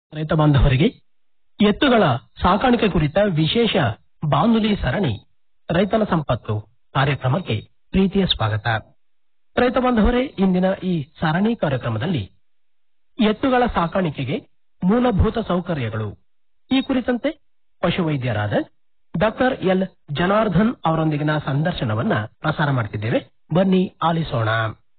ರೈತ ಬಾಂಧವರಿಗೆ ಎತ್ತುಗಳ ಸಾಕಾಣಿಕೆ ಕುರಿತ ವಿಶೇಷ ಬಾನುಲಿ ಸರಣಿ ರೈತನ ಸಂಪತ್ತು ಕಾರ್ಯಕ್ರಮಕ್ಕೆ ಪ್ರೀತಿಯ ಸ್ವಾಗತ ರೈತ ಬಾಂಧವರೇ ಇಂದಿನ ಈ ಸರಣಿ ಕಾರ್ಯಕ್ರಮದಲ್ಲಿ ಎತ್ತುಗಳ ಸಾಕಾಣಿಕೆಗೆ ಮೂಲಭೂತ ಸೌಕರ್ಯಗಳು ಈ ಕುರಿತಂತೆ ಪಶುವೈದ್ಯರಾದ ಡಾಕ್ಟರ್ ಎಲ್ ಜನಾರ್ದನ್ ಅವರೊಂದಿಗಿನ ಸಂದರ್ಶನವನ್ನ ಪ್ರಸಾರ ಮಾಡ್ತಿದ್ದೇವೆ ಬನ್ನಿ ಆಲಿಸೋಣ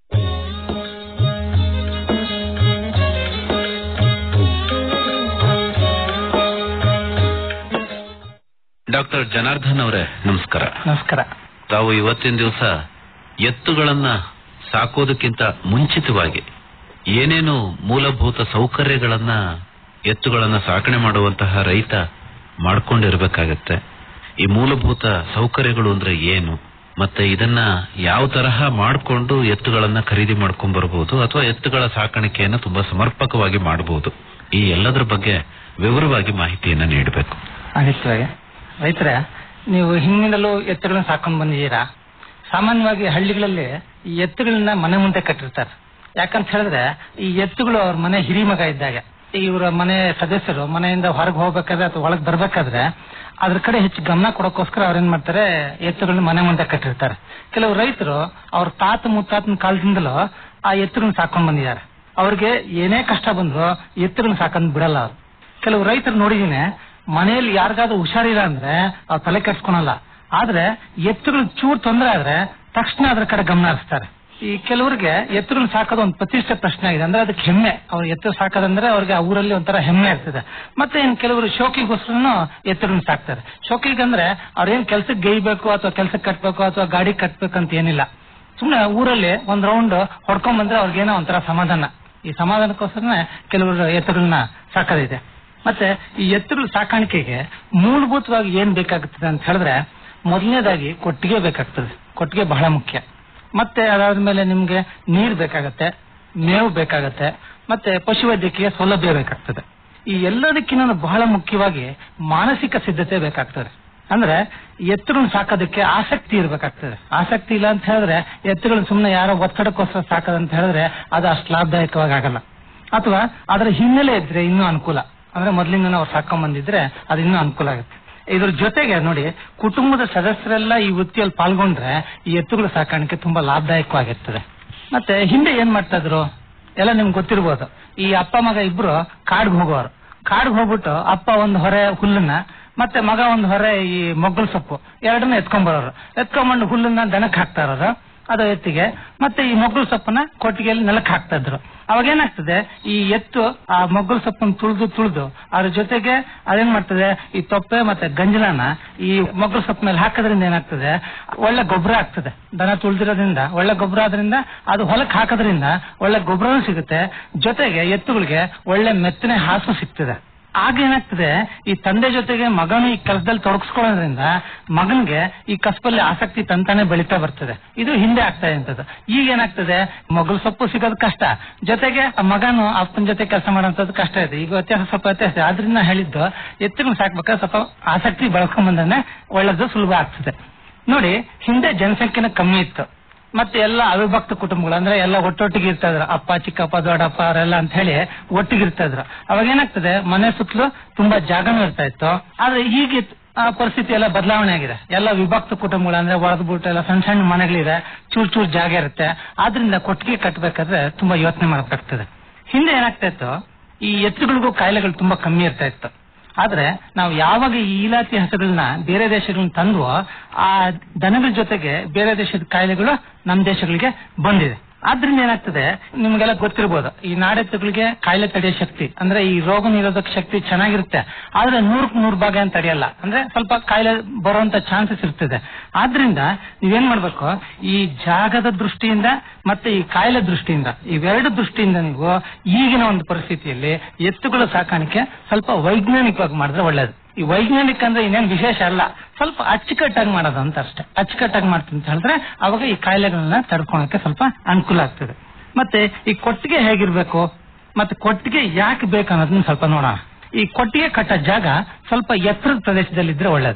ಡಾಕ್ಟರ್ ಜನಾರ್ದನ್ ಅವರೇ ನಮಸ್ಕಾರ ನಮಸ್ಕಾರ ತಾವು ಇವತ್ತಿನ ದಿವಸ ಎತ್ತುಗಳನ್ನ ಸಾಕೋದಕ್ಕಿಂತ ಮುಂಚಿತವಾಗಿ ಏನೇನು ಮೂಲಭೂತ ಸೌಕರ್ಯಗಳನ್ನ ಎತ್ತುಗಳನ್ನ ಸಾಕಣೆ ಮಾಡುವಂತಹ ರೈತ ಮಾಡ್ಕೊಂಡಿರ್ಬೇಕಾಗತ್ತೆ ಈ ಮೂಲಭೂತ ಸೌಕರ್ಯಗಳು ಅಂದ್ರೆ ಏನು ಮತ್ತೆ ಇದನ್ನ ಯಾವ ತರಹ ಮಾಡಿಕೊಂಡು ಎತ್ತುಗಳನ್ನ ಖರೀದಿ ಮಾಡ್ಕೊಂಡ್ ಬರಬಹುದು ಅಥವಾ ಎತ್ತುಗಳ ಸಾಕಾಣಿಕೆಯನ್ನ ತುಂಬಾ ಸಮರ್ಪಕವಾಗಿ ಮಾಡಬಹುದು ಈ ಎಲ್ಲದರ ಬಗ್ಗೆ ವಿವರವಾಗಿ ಮಾಹಿತಿಯನ್ನ ನೀಡಬೇಕು ಖಂಡಿತವಾಗಿ ರೈತರೇ ನೀವು ಹಿಂದಿನಲ್ಲೂ ಎತ್ತುಗಳನ್ನ ಸಾಕೊಂಡು ಬಂದಿದ್ದೀರಾ ಸಾಮಾನ್ಯವಾಗಿ ಹಳ್ಳಿಗಳಲ್ಲಿ ಈ ಎತ್ತುಗಳನ್ನ ಮನೆ ಮುಂದೆ ಕಟ್ಟಿರ್ತಾರೆ ಯಾಕಂತ ಹೇಳಿದ್ರೆ ಈ ಎತ್ತುಗಳು ಅವ್ರ ಮನೆ ಹಿರಿಮಗ ಇದ್ದಾಗ ಇವರ ಮನೆ ಸದಸ್ಯರು ಮನೆಯಿಂದ ಹೊರಗೆ ಹೋಗ್ಬೇಕಾದ್ರೆ ಅಥವಾ ಒಳಗೆ ಬರ್ಬೇಕಾದ್ರೆ ಅದ್ರ ಕಡೆ ಹೆಚ್ಚು ಗಮನ ಕೊಡೋಕೋಸ್ಕರ ಅವ್ರೇನ್ ಮಾಡ್ತಾರೆ ಎತ್ತುಗಳನ್ನ ಮನೆ ಮುಂದೆ ಕಟ್ಟಿರ್ತಾರೆ ಕೆಲವು ರೈತರು ಅವ್ರ ತಾತ ಮುತ್ತಾತನ ಕಾಲದಿಂದಲೂ ಆ ಎತ್ತುಗಳನ್ನ ಸಾಕೊಂಡ್ ಬಂದಿದ್ದಾರೆ ಅವ್ರಿಗೆ ಏನೇ ಕಷ್ಟ ಬಂದ್ರು ಎತ್ತುಗಳನ್ನ ಸಾಕೊಂಡ್ ಬಿಡಲ್ಲ ಅವ್ರು ಕೆಲವು ರೈತರು ನೋಡಿದೀನಿ ಮನೆಯಲ್ಲಿ ಯಾರಿಗಾದ್ರೂ ಹುಷಾರಿಲ್ಲ ಅಂದ್ರೆ ಅವ್ರು ತಲೆ ಕೆಡ್ಸ್ಕೊಳಲ್ಲ ಆದ್ರೆ ಎತ್ತುಗಳು ಚೂರ್ ತೊಂದರೆ ಆದ್ರೆ ತಕ್ಷಣ ಅದ್ರ ಕಡೆ ಗಮನ ಹರಿಸ್ತಾರೆ ಈ ಕೆಲವರಿಗೆ ಎತ್ತುಗಳನ್ನ ಸಾಕೋದು ಒಂದು ಪ್ರತಿಷ್ಠೆ ಪ್ರಶ್ನೆ ಆಗಿದೆ ಅಂದ್ರೆ ಅದಕ್ಕೆ ಹೆಮ್ಮೆ ಅವ್ರು ಎತ್ತು ಸಾಕೋದಂದ್ರೆ ಅವ್ರಿಗೆ ಆ ಊರಲ್ಲಿ ಒಂಥರ ಹೆಮ್ಮೆ ಇರ್ತದೆ ಮತ್ತೆ ಇನ್ ಕೆಲವರು ಶೋಕಿಗೋಸ್ಕರನು ಎತ್ತುಗಳನ್ನ ಸಾಕ್ತಾರೆ ಶೋಕಿಗಂದ್ರೆ ಅವ್ರೇನ್ ಕೆಲ್ಸಕ್ಕೆ ಗೈಬೇಕು ಅಥವಾ ಕೆಲ್ಸಕ್ಕೆ ಕಟ್ಬೇಕು ಅಥವಾ ಗಾಡಿ ಕಟ್ಬೇಕು ಅಂತ ಏನಿಲ್ಲ ಸುಮ್ನೆ ಊರಲ್ಲಿ ಒಂದ್ ರೌಂಡ್ ಹೊಡ್ಕೊಂಡ್ ಬಂದ್ರೆ ಅವ್ರಿಗೇನೋ ಒಂಥರ ಸಮಾಧಾನ ಈ ಸಮಾಧಾನಕ್ಕೋಸ್ಕರನೇ ಕೆಲವರು ಎತ್ತುಗಳನ್ನ ಸಾಕೋದಿದೆ ಮತ್ತೆ ಈ ಎತ್ತುಗಳ ಸಾಕಾಣಿಕೆಗೆ ಮೂಲಭೂತವಾಗಿ ಏನ್ ಬೇಕಾಗುತ್ತದೆ ಅಂತ ಹೇಳಿದ್ರೆ ಮೊದಲನೇದಾಗಿ ಕೊಟ್ಟಿಗೆ ಬೇಕಾಗ್ತದೆ ಕೊಟ್ಟಿಗೆ ಬಹಳ ಮುಖ್ಯ ಮತ್ತೆ ಅದಾದ್ಮೇಲೆ ನಿಮ್ಗೆ ನೀರ್ ಬೇಕಾಗತ್ತೆ ಮೇವು ಬೇಕಾಗತ್ತೆ ಮತ್ತೆ ಪಶುವೈದ್ಯಕೀಯ ಸೌಲಭ್ಯ ಬೇಕಾಗ್ತದೆ ಈ ಎಲ್ಲದಕ್ಕಿಂತ ಬಹಳ ಮುಖ್ಯವಾಗಿ ಮಾನಸಿಕ ಸಿದ್ಧತೆ ಬೇಕಾಗ್ತದೆ ಅಂದ್ರೆ ಎತ್ತುಗಳನ್ನ ಸಾಕೋದಕ್ಕೆ ಆಸಕ್ತಿ ಇರ್ಬೇಕಾಗ್ತದೆ ಆಸಕ್ತಿ ಇಲ್ಲ ಅಂತ ಹೇಳಿದ್ರೆ ಎತ್ತುಗಳನ್ನ ಸುಮ್ಮನೆ ಯಾರೋ ಒತ್ತಡಕ್ಕೋಸ್ಕರ ಸಾಕೋದಂತ ಹೇಳಿದ್ರೆ ಅದು ಅಷ್ಟು ಲಾಭದಾಯಕವಾಗಿ ಆಗಲ್ಲ ಅಥವಾ ಅದರ ಹಿನ್ನೆಲೆ ಇದ್ರೆ ಇನ್ನೂ ಅನುಕೂಲ ಅಂದ್ರೆ ಮೊದಲಿಂದ ಅವ್ರು ಸಾಕೊಂಡ್ ಬಂದಿದ್ರೆ ಅದು ಇನ್ನೂ ಅನುಕೂಲ ಆಗುತ್ತೆ ಇದ್ರ ಜೊತೆಗೆ ನೋಡಿ ಕುಟುಂಬದ ಸದಸ್ಯರೆಲ್ಲ ಈ ವೃತ್ತಿಯಲ್ಲಿ ಪಾಲ್ಗೊಂಡ್ರೆ ಈ ಎತ್ತುಗಳ ಸಾಕಾಣಿಕೆ ತುಂಬಾ ಲಾಭದಾಯಕವಾಗಿರ್ತದೆ ಮತ್ತೆ ಹಿಂದೆ ಏನ್ ಮಾಡ್ತಾ ಇದ್ರು ಎಲ್ಲ ನಿಮ್ಗೆ ಗೊತ್ತಿರ್ಬೋದು ಈ ಅಪ್ಪ ಮಗ ಇಬ್ರು ಕಾಡ್ಗೆ ಹೋಗೋರು ಕಾಡ್ಗೆ ಹೋಗ್ಬಿಟ್ಟು ಅಪ್ಪ ಒಂದು ಹೊರೆ ಹುಲ್ಲನ್ನ ಮತ್ತೆ ಮಗ ಒಂದು ಹೊರೆ ಈ ಮೊಗ್ಗಲ್ ಸೊಪ್ಪು ಎರಡನ್ನ ಎತ್ಕೊಂಡ್ ಬರೋರು ಎತ್ಕೊಂಡ್ಬಂದು ಹುಲ್ಲನ್ನ ದನಕ್ಕೆ ಹಾಕ್ತಾ ಇರೋರು ಅದು ಎತ್ತಿಗೆ ಮತ್ತೆ ಈ ಮೊಗ್ಗಲ್ ಸೊಪ್ಪನ್ನ ಕೊಟ್ಟಿಗೆಯಲ್ಲಿ ನೆಲಕ್ಕೆ ಹಾಕ್ತಾ ಇದ್ರು ಅವಾಗ ಏನಾಗ್ತದೆ ಈ ಎತ್ತು ಆ ಮೊಗ್ಗಲ್ ಸೊಪ್ಪನ್ನು ತುಳಿದು ತುಳಿದು ಅದ್ರ ಜೊತೆಗೆ ಅದೇನ್ ಮಾಡ್ತದೆ ಈ ತೊಪ್ಪೆ ಮತ್ತೆ ಗಂಜಲನ ಈ ಮೊಗ್ಗಲ್ ಸೊಪ್ಪು ಮೇಲೆ ಹಾಕೋದ್ರಿಂದ ಏನಾಗ್ತದೆ ಒಳ್ಳೆ ಗೊಬ್ಬರ ಆಗ್ತದೆ ದನ ತುಳಿದಿರೋದ್ರಿಂದ ಒಳ್ಳೆ ಗೊಬ್ಬರ ಆದ್ರಿಂದ ಅದು ಹೊಲಕ್ಕೆ ಹಾಕೋದ್ರಿಂದ ಒಳ್ಳೆ ಗೊಬ್ಬರನೂ ಸಿಗುತ್ತೆ ಜೊತೆಗೆ ಎತ್ತುಗಳಿಗೆ ಒಳ್ಳೆ ಮೆತ್ತನೆ ಹಾಸು ಸಿಗ್ತದೆ ಆಗ ಏನಾಗ್ತದೆ ಈ ತಂದೆ ಜೊತೆಗೆ ಮಗನು ಈ ಕೆಲಸದಲ್ಲಿ ತೊಡಗಿಸ್ಕೊಳ್ಳೋದ್ರಿಂದ ಮಗನ್ಗೆ ಈ ಕಸಬಲ್ಲಿ ಆಸಕ್ತಿ ತಂತಾನೆ ಬೆಳೀತಾ ಬರ್ತದೆ ಇದು ಹಿಂದೆ ಆಗ್ತಾ ಇರ್ತದೆ ಈಗ ಏನಾಗ್ತದೆ ಮಗಲ್ ಸೊಪ್ಪು ಸಿಗೋದು ಕಷ್ಟ ಜೊತೆಗೆ ಆ ಮಗನು ಅಪ್ಪನ ಜೊತೆ ಕೆಲಸ ಮಾಡೋಂಥದ್ದು ಕಷ್ಟ ಇದೆ ಈಗ ವ್ಯತ್ಯಾಸ ಸ್ವಲ್ಪ ವ್ಯತ್ಯಾಸ ಇದೆ. ಆದ್ರಿಂದ ಹೇಳಿದ್ದು ಎತ್ತುಗಳನ್ನ ಸಾಕ್ಬೇಕಾದ್ರೆ ಸ್ವಲ್ಪ ಆಸಕ್ತಿ ಬೆಳ್ಕೊಂಡ್ ಬಂದ್ರೆ ಒಳ್ಳೇದು ಸುಲಭ ಆಗ್ತದೆ ನೋಡಿ ಹಿಂದೆ ಜನಸಂಖ್ಯೆನ ಕಮ್ಮಿ ಇತ್ತು ಮತ್ತೆ ಎಲ್ಲ ಅವಿಭಕ್ತ ಕುಟುಂಬಗಳು ಅಂದ್ರೆ ಎಲ್ಲ ಒಟ್ಟೊಟ್ಟಿಗೆ ಇರ್ತಾ ಇದ್ರು ಅಪ್ಪ ಚಿಕ್ಕಪ್ಪ ದೊಡ್ಡಪ್ಪ ಅವರೆಲ್ಲ ಅಂತ ಹೇಳಿ ಒಟ್ಟಿಗೆ ಇರ್ತಾ ಇದ್ರು ಅವಾಗ ಏನಾಗ್ತದೆ ಮನೆ ಸುತ್ತಲೂ ತುಂಬಾ ಜಾಗನೂ ಇರ್ತಾ ಇತ್ತು ಆದ್ರೆ ಈಗ ಆ ಪರಿಸ್ಥಿತಿ ಎಲ್ಲ ಬದಲಾವಣೆ ಆಗಿದೆ ಎಲ್ಲ ವಿಭಕ್ತ ಕುಟುಂಬಗಳು ಅಂದ್ರೆ ಒಳದ್ಬಿಟ್ಟು ಎಲ್ಲ ಸಣ್ಣ ಸಣ್ಣ ಮನೆಗಳಿದೆ ಚೂರ್ ಚೂರ್ ಜಾಗ ಇರುತ್ತೆ ಆದ್ರಿಂದ ಕೊಟ್ಟಿಗೆ ಕಟ್ಟಬೇಕಾದ್ರೆ ತುಂಬಾ ಯೋಚನೆ ಮಾಡಬೇಕಾಗ್ತದೆ ಹಿಂದೆ ಏನಾಗ್ತಾ ಇತ್ತು ಈ ಎತ್ತುಗಳಿಗೂ ಕಾಯಿಲೆಗಳು ತುಂಬಾ ಕಮ್ಮಿ ಇರ್ತಾ ಇತ್ತು ಆದ್ರೆ ನಾವು ಯಾವಾಗ ಈ ಇಲಾತಿ ಹಸುಗಳನ್ನ ಬೇರೆ ದೇಶಗಳನ್ನ ತಂದ್ವೋ ಆ ದನಗಳ ಜೊತೆಗೆ ಬೇರೆ ದೇಶದ ಕಾಯಿಲೆಗಳು ನಮ್ಮ ದೇಶಗಳಿಗೆ ಬಂದಿದೆ ಆದ್ರಿಂದ ಏನಾಗ್ತದೆ ನಿಮ್ಗೆಲ್ಲ ಗೊತ್ತಿರ್ಬೋದು ಈ ನಾಡೆತ್ತುಗಳಿಗೆ ಕಾಯಿಲೆ ತಡೆಯೋ ಶಕ್ತಿ ಅಂದ್ರೆ ಈ ರೋಗ ನಿರೋಧಕ ಶಕ್ತಿ ಚೆನ್ನಾಗಿರುತ್ತೆ ಆದ್ರೆ ನೂರಕ್ ನೂರ್ ಭಾಗ ಅಂತ ತಡೆಯಲ್ಲ ಅಂದ್ರೆ ಸ್ವಲ್ಪ ಕಾಯಿಲೆ ಬರುವಂತ ಚಾನ್ಸಸ್ ಇರ್ತದೆ ಆದ್ರಿಂದ ನೀವೇನ್ ಮಾಡ್ಬೇಕು ಈ ಜಾಗದ ದೃಷ್ಟಿಯಿಂದ ಮತ್ತೆ ಈ ಕಾಯಿಲೆ ದೃಷ್ಟಿಯಿಂದ ಇವೆರಡು ದೃಷ್ಟಿಯಿಂದ ನೀವು ಈಗಿನ ಒಂದು ಪರಿಸ್ಥಿತಿಯಲ್ಲಿ ಎತ್ತುಗಳ ಸಾಕಾಣಿಕೆ ಸ್ವಲ್ಪ ವೈಜ್ಞಾನಿಕವಾಗಿ ಮಾಡಿದ್ರೆ ಒಳ್ಳೇದು ಈ ವೈಜ್ಞಾನಿಕ ಅಂದ್ರೆ ಇನ್ನೇನು ವಿಶೇಷ ಅಲ್ಲ ಸ್ವಲ್ಪ ಅಚ್ಚುಕಟ್ಟಾಗಿ ಮಾಡೋದು ಅಂತ ಅಷ್ಟೇ ಅಚ್ಚುಕಟ್ಟಾಗಿ ಮಾಡ್ತೀನಿ ಅಂತ ಹೇಳಿದ್ರೆ ಅವಾಗ ಈ ಕಾಯಿಲೆಗಳನ್ನ ತಡ್ಕೊಳಕ್ಕೆ ಸ್ವಲ್ಪ ಅನುಕೂಲ ಆಗ್ತದೆ ಮತ್ತೆ ಈ ಕೊಟ್ಟಿಗೆ ಹೇಗಿರ್ಬೇಕು ಮತ್ತೆ ಕೊಟ್ಟಿಗೆ ಯಾಕೆ ಬೇಕು ಅನ್ನೋದನ್ನ ಸ್ವಲ್ಪ ನೋಡೋಣ ಈ ಕೊಟ್ಟಿಗೆ ಕಟ್ಟ ಜಾಗ ಸ್ವಲ್ಪ ಎತ್ತರದ ಪ್ರದೇಶದಲ್ಲಿದ್ರೆ ಒಳ್ಳೇದು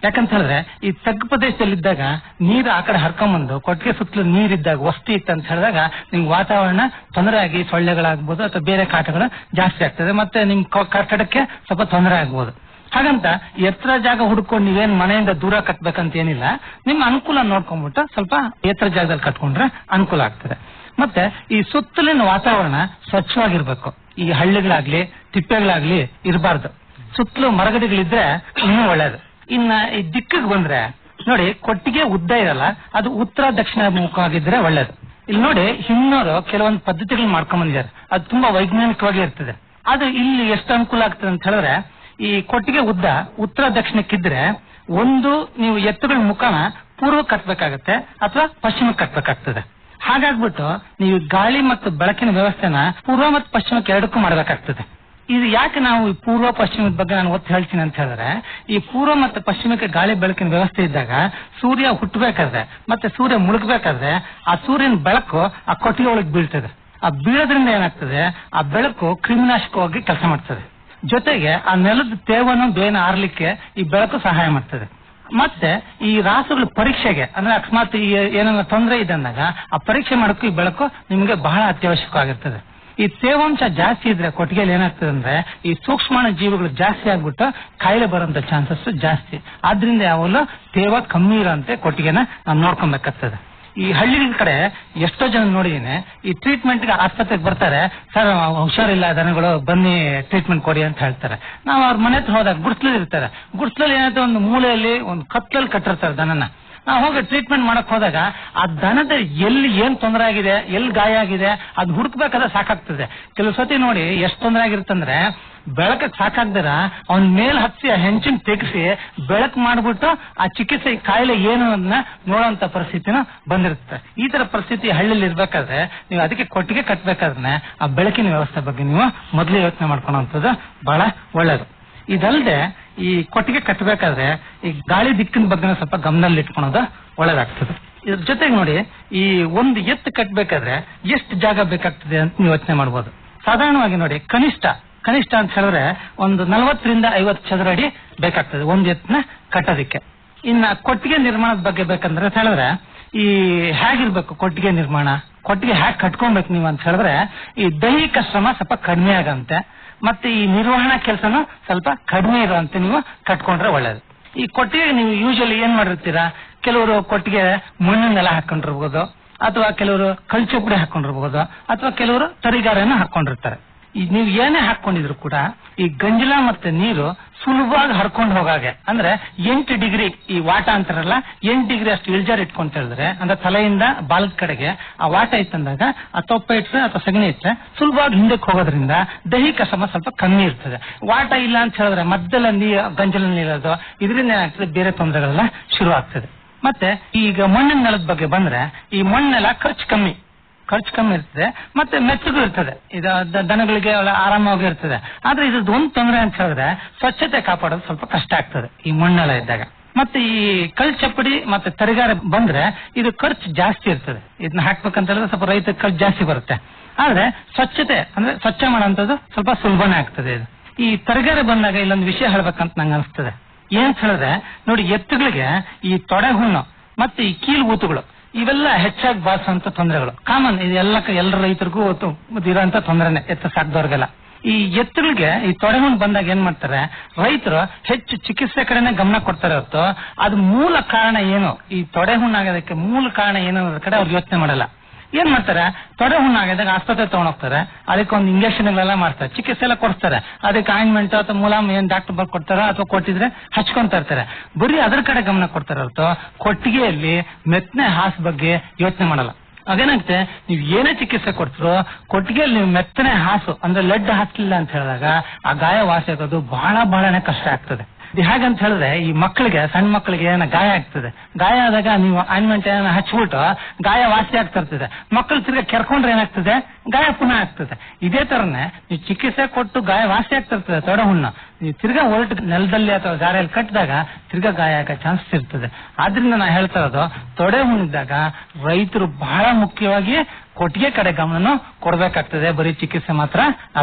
ಯಾಕಂತ ಹೇಳಿದ್ರೆ ಈ ತಗ್ಗು ಪ್ರದೇಶದಲ್ಲಿದ್ದಾಗ ನೀರು ಆ ಕಡೆ ಹರ್ಕೊಂಬಂದು ಕೊಟ್ಟಿಗೆ ಸುತ್ತಲೂ ನೀರಿದ್ದಾಗ ವಸ್ತಿ ಇತ್ತು ಅಂತ ಹೇಳಿದಾಗ ನಿಮ್ಗೆ ವಾತಾವರಣ ತೊಂದರೆ ಆಗಿ ಸೊಳ್ಳೆಗಳಾಗ್ಬೋದು ಅಥವಾ ಬೇರೆ ಕಾಟಗಳು ಜಾಸ್ತಿ ಆಗ್ತದೆ ಮತ್ತೆ ನಿಮ್ ಕ- ಕಟ್ಟಡಕ್ಕೆ ಸ್ವಲ್ಪ ತೊಂದರೆ ಆಗ್ಬೋದು ಹಾಗಂತ ಎತ್ತರ ಜಾಗ ಹುಡ್ಕೊಂಡು ನೀವೇನ್ ಮನೆಯಿಂದ ದೂರ ಕಟ್ಬೇಕಂತ ಏನಿಲ್ಲ ನಿಮ್ಮ ಅನುಕೂಲ ನೋಡ್ಕೊಂಡ್ಬಿಟ್ಟು ಸ್ವಲ್ಪ ಎತ್ತರ ಜಾಗದಲ್ಲಿ ಕಟ್ಕೊಂಡ್ರೆ ಅನುಕೂಲ ಆಗ್ತದೆ ಮತ್ತೆ ಈ ಸುತ್ತಲಿನ ವಾತಾವರಣ ಸ್ವಚ್ಛವಾಗಿರ್ಬೇಕು ಈ ಹಳ್ಳಿಗಳಾಗ್ಲಿ ತಿಪ್ಪೆಗಳಾಗ್ಲಿ ಇರಬಾರ್ದು ಸುತ್ತಲೂ ಮರಗಡಿಗಳಿದ್ರೆ ಇನ್ನೂ ಒಳ್ಳೇದು ಇನ್ನ ಈ ದಿಕ್ಕಿಗೆ ಬಂದ್ರೆ ನೋಡಿ ಕೊಟ್ಟಿಗೆ ಉದ್ದ ಇರಲ್ಲ ಅದು ಉತ್ತರ ದಕ್ಷಿಣ ಮುಖವಾಗಿದ್ರೆ ಒಳ್ಳೇದು ಇಲ್ಲಿ ನೋಡಿ ಹಿನ್ನೋರು ಕೆಲವೊಂದು ಪದ್ಧತಿಗಳು ಮಾಡ್ಕೊಂಡ್ ಬಂದಿದ್ದಾರೆ ಅದು ತುಂಬಾ ವೈಜ್ಞಾನಿಕವಾಗಿ ಇರ್ತದೆ ಅದು ಇಲ್ಲಿ ಎಷ್ಟು ಅನುಕೂಲ ಆಗ್ತದೆ ಅಂತ ಹೇಳಿದ್ರೆ ಈ ಕೊಟ್ಟಿಗೆ ಉದ್ದ ಉತ್ತರ ದಕ್ಷಿಣಕ್ಕಿದ್ರೆ ಒಂದು ನೀವು ಎತ್ತುಗಳ ಮುಖನ ಪೂರ್ವ ಕಟ್ಬೇಕಾಗತ್ತೆ ಅಥವಾ ಪಶ್ಚಿಮಕ್ಕೆ ಕಟ್ಬೇಕಾಗ್ತದೆ ಹಾಗಾಗ್ಬಿಟ್ಟು ನೀವು ಗಾಳಿ ಮತ್ತು ಬೆಳಕಿನ ವ್ಯವಸ್ಥೆನ ಪೂರ್ವ ಮತ್ತು ಪಶ್ಚಿಮಕ್ಕೆ ಎರಡಕ್ಕೂ ಮಾಡಬೇಕಾಗ್ತದೆ ಇದು ಯಾಕೆ ನಾವು ಈ ಪೂರ್ವ ಪಶ್ಚಿಮದ ಬಗ್ಗೆ ನಾನು ಒತ್ತು ಹೇಳ್ತೀನಿ ಅಂತ ಹೇಳಿದ್ರೆ ಈ ಪೂರ್ವ ಮತ್ತು ಪಶ್ಚಿಮಕ್ಕೆ ಗಾಳಿ ಬೆಳಕಿನ ವ್ಯವಸ್ಥೆ ಇದ್ದಾಗ ಸೂರ್ಯ ಹುಟ್ಟಬೇಕಾದ್ರೆ ಮತ್ತೆ ಸೂರ್ಯ ಮುಳುಗಬೇಕಾದ್ರೆ ಆ ಸೂರ್ಯನ ಬೆಳಕು ಆ ಕೊಟ್ಟಿಗೆ ಒಳಗೆ ಬೀಳ್ತದೆ ಆ ಬೀಳೋದ್ರಿಂದ ಏನಾಗ್ತದೆ ಆ ಬೆಳಕು ಕ್ರಿಮಿನಾಶಕವಾಗಿ ಕೆಲಸ ಮಾಡ್ತದೆ ಜೊತೆಗೆ ಆ ನೆಲದ ತೇವನ್ನು ಬೇನ ಆರ್ಲಿಕ್ಕೆ ಈ ಬೆಳಕು ಸಹಾಯ ಮಾಡ್ತದೆ ಮತ್ತೆ ಈ ರಾಸುಗಳ ಪರೀಕ್ಷೆಗೆ ಅಂದ್ರೆ ಅಕಸ್ಮಾತ್ ಈ ಏನಾದ್ರು ತೊಂದರೆ ಇದೆ ಅಂದಾಗ ಆ ಪರೀಕ್ಷೆ ಮಾಡೋಕ್ಕೂ ಈ ಬೆಳಕು ನಿಮಗೆ ಬಹಳ ಅತ್ಯವಶ್ಯಕವಾಗಿರ್ತದೆ ಈ ತೇವಾಂಶ ಜಾಸ್ತಿ ಇದ್ರೆ ಕೊಟ್ಟಿಗೆಯಲ್ಲಿ ಏನಾಗ್ತದೆ ಅಂದ್ರೆ ಈ ಸೂಕ್ಷ್ಮಾಣು ಜೀವಿಗಳು ಜಾಸ್ತಿ ಆಗ್ಬಿಟ್ಟು ಕಾಯಿಲೆ ಬರುವಂತ ಚಾನ್ಸಸ್ ಜಾಸ್ತಿ ಆದ್ರಿಂದ ಯಾವಾಗಲೂ ತೇವ ಕಮ್ಮಿ ಇರೋಂತೆ ಕೊಟ್ಟಿಗೆನ ನಾವು ನೋಡ್ಕೊಬೇಕಾಗ್ತದೆ ಈ ಹಳ್ಳಿಗಳ ಕಡೆ ಎಷ್ಟೋ ಜನ ನೋಡಿದೀನಿ ಈ ಟ್ರೀಟ್ಮೆಂಟ್ ಗೆ ಆಸ್ಪತ್ರೆಗೆ ಬರ್ತಾರೆ ಸರ್ ಹುಷಾರಿಲ್ಲ ದನಗಳು ಬನ್ನಿ ಟ್ರೀಟ್ಮೆಂಟ್ ಕೊಡಿ ಅಂತ ಹೇಳ್ತಾರೆ ನಾವು ಅವ್ರ ಮನೆ ಹತ್ರ ಹೋದಾಗ ಗುಡ್ಸ್ಲಲ್ಲಿ ಇರ್ತಾರೆ ಗುಡ್ಸ್ಲಲ್ಲಿ ಏನಾಯ್ತು ಒಂದು ಮೂಲೆಯಲ್ಲಿ ಒಂದು ಕತ್ತಲಲ್ಲಿ ಕಟ್ಟಿರ್ತಾರೆ ದನನ ನಾವು ಹೋಗಿ ಟ್ರೀಟ್ಮೆಂಟ್ ಮಾಡಕ್ ಹೋದಾಗ ಆ ದನದ ಎಲ್ಲಿ ಏನ್ ತೊಂದರೆ ಆಗಿದೆ ಎಲ್ಲಿ ಗಾಯ ಆಗಿದೆ ಅದು ಹುಡುಕ್ಬೇಕಾದ್ರೆ ಸಾಕಾಗ್ತದೆ ಕೆಲವು ಸತಿ ನೋಡಿ ಎಷ್ಟು ತೊಂದರೆ ಆಗಿರುತ್ತಂದ್ರೆ ಬೆಳಕಕ್ಕೆ ಸಾಕಾಗ್ದಿರ ಅವನ್ ಮೇಲ್ ಹಚ್ಚಿ ಆ ಹೆಂಚಿನ ತೆಗೆಸಿ ಬೆಳಕು ಮಾಡ್ಬಿಟ್ಟು ಆ ಚಿಕಿತ್ಸೆ ಈ ಕಾಯಿಲೆ ಏನು ಅದನ್ನ ನೋಡೋಂತ ಪರಿಸ್ಥಿತಿನ ಬಂದಿರುತ್ತೆ ಈ ತರ ಪರಿಸ್ಥಿತಿ ಹಳ್ಳಿಲಿ ಇರ್ಬೇಕಾದ್ರೆ ನೀವು ಅದಕ್ಕೆ ಕೊಟ್ಟಿಗೆ ಕಟ್ಬೇಕಾದ್ರೆ ಆ ಬೆಳಕಿನ ವ್ಯವಸ್ಥೆ ಬಗ್ಗೆ ನೀವು ಮೊದಲೇ ಯೋಚನೆ ಮಾಡ್ಕೊಳ್ಳೋಂಥದ್ದು ಬಹಳ ಒಳ್ಳೇದು ಇದಲ್ಲದೆ ಈ ಕೊಟ್ಟಿಗೆ ಕಟ್ಟಬೇಕಾದ್ರೆ ಈ ಗಾಳಿ ದಿಕ್ಕಿನ ಬಗ್ಗೆ ಸ್ವಲ್ಪ ಗಮನದಲ್ಲಿ ಇಟ್ಕೊಳೋದು ಒಳ್ಳೇದಾಗ್ತದೆ ಇದ್ರ ಜೊತೆಗೆ ನೋಡಿ ಈ ಒಂದು ಎತ್ತು ಕಟ್ಟಬೇಕಾದ್ರೆ ಎಷ್ಟು ಜಾಗ ಬೇಕಾಗ್ತದೆ ಅಂತ ನೀವು ಯೋಚನೆ ಮಾಡ್ಬೋದು ಸಾಧಾರಣವಾಗಿ ನೋಡಿ ಕನಿಷ್ಠ ಕನಿಷ್ಠ ಅಂತ ಹೇಳಿದ್ರೆ ಒಂದು ನಲವತ್ತರಿಂದ ಐವತ್ತು ಚದರ ಅಡಿ ಬೇಕಾಗ್ತದೆ ಒಂದು ಎತ್ತನ್ನ ಕಟ್ಟೋದಿಕ್ಕೆ ಇನ್ನ ಕೊಟ್ಟಿಗೆ ನಿರ್ಮಾಣದ ಬಗ್ಗೆ ಬೇಕಂದ್ರೆ ಅಂತ ಹೇಳಿದ್ರೆ ಈ ಹೇಗಿರ್ಬೇಕು ಕೊಟ್ಟಿಗೆ ನಿರ್ಮಾಣ ಕೊಟ್ಟಿಗೆ ಹೇಗೆ ಕಟ್ಕೊಬೇಕು ನೀವು ಅಂತ ಹೇಳಿದ್ರೆ ಈ ದೈಹಿಕ ಶ್ರಮ ಸ್ವಲ್ಪ ಕಡಿಮೆ ಆಗಂತೆ ಮತ್ತೆ ಈ ನಿರ್ವಹಣಾ ಕೆಲಸನೂ ಸ್ವಲ್ಪ ಕಡಿಮೆ ಇರುವಂತೆ ನೀವು ಕಟ್ಕೊಂಡ್ರೆ ಒಳ್ಳೇದು ಈ ಕೊಟ್ಟಿಗೆ ನೀವು ಯೂಶಲಿ ಏನ್ ಮಾಡಿರ್ತೀರಾ ಕೆಲವರು ಕೊಟ್ಟಿಗೆ ಮಣ್ಣಿನೆಲ್ಲ ಹಾಕೊಂಡಿರ್ಬೋದು ಅಥವಾ ಕೆಲವರು ಕಳ್ಚಪುಡಿ ಹಾಕೊಂಡಿರ್ಬೋದು ಅಥವಾ ಕೆಲವರು ತರಿಗಾರನ ಹಾಕೊಂಡಿರ್ತಾರೆ ಈ ನೀವು ಏನೇ ಹಾಕೊಂಡಿದ್ರು ಕೂಡ ಈ ಗಂಜಲ ಮತ್ತೆ ನೀರು ಸುಲಭವಾಗಿ ಹರ್ಕೊಂಡು ಹೋಗಾಗೆ ಅಂದ್ರೆ ಎಂಟು ಡಿಗ್ರಿ ಈ ವಾಟ ಅಂತಾರಲ್ಲ ಎಂಟು ಡಿಗ್ರಿ ಅಷ್ಟು ಇಳ್ಜಾರ್ ಇಟ್ಕೊಂತ ಹೇಳಿದ್ರೆ ಅಂದ್ರೆ ತಲೆಯಿಂದ ಬಾಲದ ಕಡೆಗೆ ಆ ವಾಟ ಇತ್ತಂದಾಗ ಆ ತೊಪ್ಪ ಇಟ್ರೆ ಅಥವಾ ಸಗಣಿ ಇಟ್ರೆ ಸುಲಭವಾಗಿ ಹಿಂದಕ್ಕೆ ಹೋಗೋದ್ರಿಂದ ದೈಹಿಕ ಶ್ರಮ ಸ್ವಲ್ಪ ಕಮ್ಮಿ ಇರ್ತದೆ ವಾಟ ಇಲ್ಲ ಅಂತ ಹೇಳಿದ್ರೆ ಮಧ್ಯದಲ್ಲಿ ನೀರು ಗಂಜಲ ನೀರೋದು ಇದರಿಂದ ಏನಾಗ್ತದೆ ಬೇರೆ ತೊಂದರೆಗಳೆಲ್ಲ ಶುರು ಆಗ್ತದೆ ಮತ್ತೆ ಈಗ ಮಣ್ಣಿನ ನೆಲದ ಬಗ್ಗೆ ಬಂದ್ರೆ ಈ ಮಣ್ಣೆಲ್ಲ ಖರ್ಚು ಕಮ್ಮಿ ಖರ್ಚು ಕಮ್ಮಿ ಇರ್ತದೆ ಮತ್ತೆ ಮೆಚ್ಚಗೂ ಇರ್ತದೆ ಇದು ದ- ದನಗಳಿಗೆ ಒಳ್ಳೆ ಆರಾಮಾಗಿ ಇರ್ತದೆ ಆದ್ರೆ ಇದ್ರದ್ದು ಒಂದು ತೊಂದರೆ ಅಂತ ಹೇಳಿದ್ರೆ ಸ್ವಚ್ಛತೆ ಕಾಪಾಡೋದು ಸ್ವಲ್ಪ ಕಷ್ಟ ಆಗ್ತದೆ ಈ ಮಣ್ಣೆಲ್ಲ ಇದ್ದಾಗ ಮತ್ತೆ ಈ ಕಲ್ ಚಪ್ಪಡಿ ಮತ್ತೆ ತರಿಗಾರ ಬಂದ್ರೆ ಇದು ಖರ್ಚು ಜಾಸ್ತಿ ಇರ್ತದೆ ಇದನ್ನ ಹಾಕ್ಬೇಕಂತ ಹೇಳಿದ್ರೆ ಸ್ವಲ್ಪ ರೈತ ಖರ್ಚು ಜಾಸ್ತಿ ಬರುತ್ತೆ ಆದ್ರೆ ಸ್ವಚ್ಛತೆ ಅಂದ್ರೆ ಸ್ವಚ್ಛ ಮಾಡೋಂಥದ್ದು ಸ್ವಲ್ಪ ಸುಲಭನೇ ಆಗ್ತದೆ ಇದು ಈ ತರಗಾರ ಬಂದಾಗ ಇಲ್ಲೊಂದು ವಿಷಯ ಹೇಳ್ಬೇಕಂತ ನಂಗೆ ಅನಿಸ್ತದೆ ಏನ್ ಹೇಳಿದ್ರೆ ನೋಡಿ ಎತ್ತುಗಳಿಗೆ ಈ ತೊಡೆ ಹುಣ್ಣು ಮತ್ತೆ ಈ ಕೀಲು ಊತುಗಳು ಇವೆಲ್ಲ ಹೆಚ್ಚಾಗಿ ಬಾರಿಸುವಂತ ತೊಂದರೆಗಳು ಕಾಮನ್ ಇದೆಲ್ಲ ಎಲ್ಲರ ರೈತರಿಗೂ ಇರೋಂತ ತೊಂದರೆನೆ ಎತ್ತು ಸಾಕ್ದವ್ರಿಗೆಲ್ಲ ಈ ಎತ್ತುಗಳಿಗೆ ಈ ತೊಡೆಹುಣ್ಣು ಬಂದಾಗ ಏನ್ ಮಾಡ್ತಾರೆ ರೈತರು ಹೆಚ್ಚು ಚಿಕಿತ್ಸೆ ಕಡೆನೆ ಗಮನ ಕೊಡ್ತಾರೆ ಹೊರತು ಅದು ಮೂಲ ಕಾರಣ ಏನು ಈ ತೊಡೆ ಹುಣ್ಣಾಗೋದಕ್ಕೆ ಮೂಲ ಕಾರಣ ಏನು ಅನ್ನೋದ್ರ ಕಡೆ ಅವ್ರು ಯೋಚನೆ ಮಾಡಲ್ಲ ಏನ್ ಮಾಡ್ತಾರೆ ತೊಡೆ ಹುಣ್ಣಾಗಿದ್ದಾಗ ಆಸ್ಪತ್ರೆ ತಗೊಂಡೋಗ್ತಾರೆ ಅದಕ್ಕೆ ಒಂದು ಇಂಜೆಕ್ಷನ್ ಗಳೆಲ್ಲ ಮಾಡ್ತಾರೆ ಚಿಕಿತ್ಸೆ ಎಲ್ಲ ಕೊಡ್ತಾರೆ ಅದಕ್ಕೆ ಆಯಿಂಟ್ಮೆಂಟ್ ಅಥವಾ ಮುಲಾಮ್ ಏನ್ ಡಾಕ್ಟರ್ ಬರ್ಕೊಡ್ತಾರ ಕೊಡ್ತಾರ ಅಥವಾ ಕೊಟ್ಟಿದ್ರೆ ಹಚ್ಕೊಂತ ಇರ್ತಾರೆ ಬರೀ ಅದ್ರ ಕಡೆ ಗಮನ ಕೊಡ್ತಾರೆ ಹೊರತು ಕೊಟ್ಟಿಗೆಯಲ್ಲಿ ಮೆತ್ತನೆ ಹಾಸ್ ಬಗ್ಗೆ ಯೋಚನೆ ಮಾಡಲ್ಲ ಅದೇನಾಗುತ್ತೆ ನೀವು ಏನೇ ಚಿಕಿತ್ಸೆ ಕೊಡ್ತಿರೋ ಕೊಟ್ಟಿಗೆಯಲ್ಲಿ ನೀವು ಮೆತ್ತನೆ ಹಾಸು ಅಂದ್ರೆ ಲೆಡ್ ಹಾಕ್ಲಿಲ್ಲ ಅಂತ ಹೇಳಿದಾಗ ಆ ಗಾಯ ವಾಸಿ ಆಗೋದು ಬಹಳ ಬಹಳನೇ ಕಷ್ಟ ಆಗ್ತದೆ ಇದು ಹೇಗಂತ ಹೇಳಿದ್ರೆ ಈ ಮಕ್ಕಳಿಗೆ ಸಣ್ಣ ಮಕ್ಕಳಿಗೆ ಏನೋ ಗಾಯ ಆಗ್ತದೆ ಗಾಯ ಆದಾಗ ನೀವು ಆಯಿಂಟ್ಮೆಂಟ್ ಏನೋ ಹಚ್ಬಿಟ್ಟು ಗಾಯ ವಾಸಿ ಆಗ್ತಾ ಇರ್ತದೆ ಮಕ್ಕಳು ತಿರ್ಗಾ ಕೆರ್ಕೊಂಡ್ರೆ ಏನಾಗ್ತದೆ ಗಾಯ ಪುನಃ ಆಗ್ತದೆ ಇದೇ ತರನೇ ನೀವು ಚಿಕಿತ್ಸೆ ಕೊಟ್ಟು ಗಾಯ ವಾಸಿ ಆಗ್ತಾ ಇರ್ತದೆ ತೊಡೆ ಹುಣ್ಣು ನೀವು ತಿರ್ಗಾ ಹೊರಟು ನೆಲದಲ್ಲಿ ಅಥವಾ ಗಾರೆಯಲ್ಲಿ ಕಟ್ಟಿದಾಗ ತಿರ್ಗಾ ಗಾಯ ಆಗೋ ಚಾನ್ಸಸ್ ಇರ್ತದೆ ಆದ್ರಿಂದ ನಾ ಹೇಳ್ತಾ ಇರೋದು ತೊಡೆ ಹುಣ್ಣಿದ್ದಾಗ ರೈತರು ಬಹಳ ಮುಖ್ಯವಾಗಿ ಕೊಟ್ಟಿಗೆ ಕಡೆ ಗಮನ ಕೊಡ್ಬೇಕಾಗ್ತದೆ ಬರೀ ಚಿಕಿತ್ಸೆ ಮಾತ್ರ ಅಲ್ಲ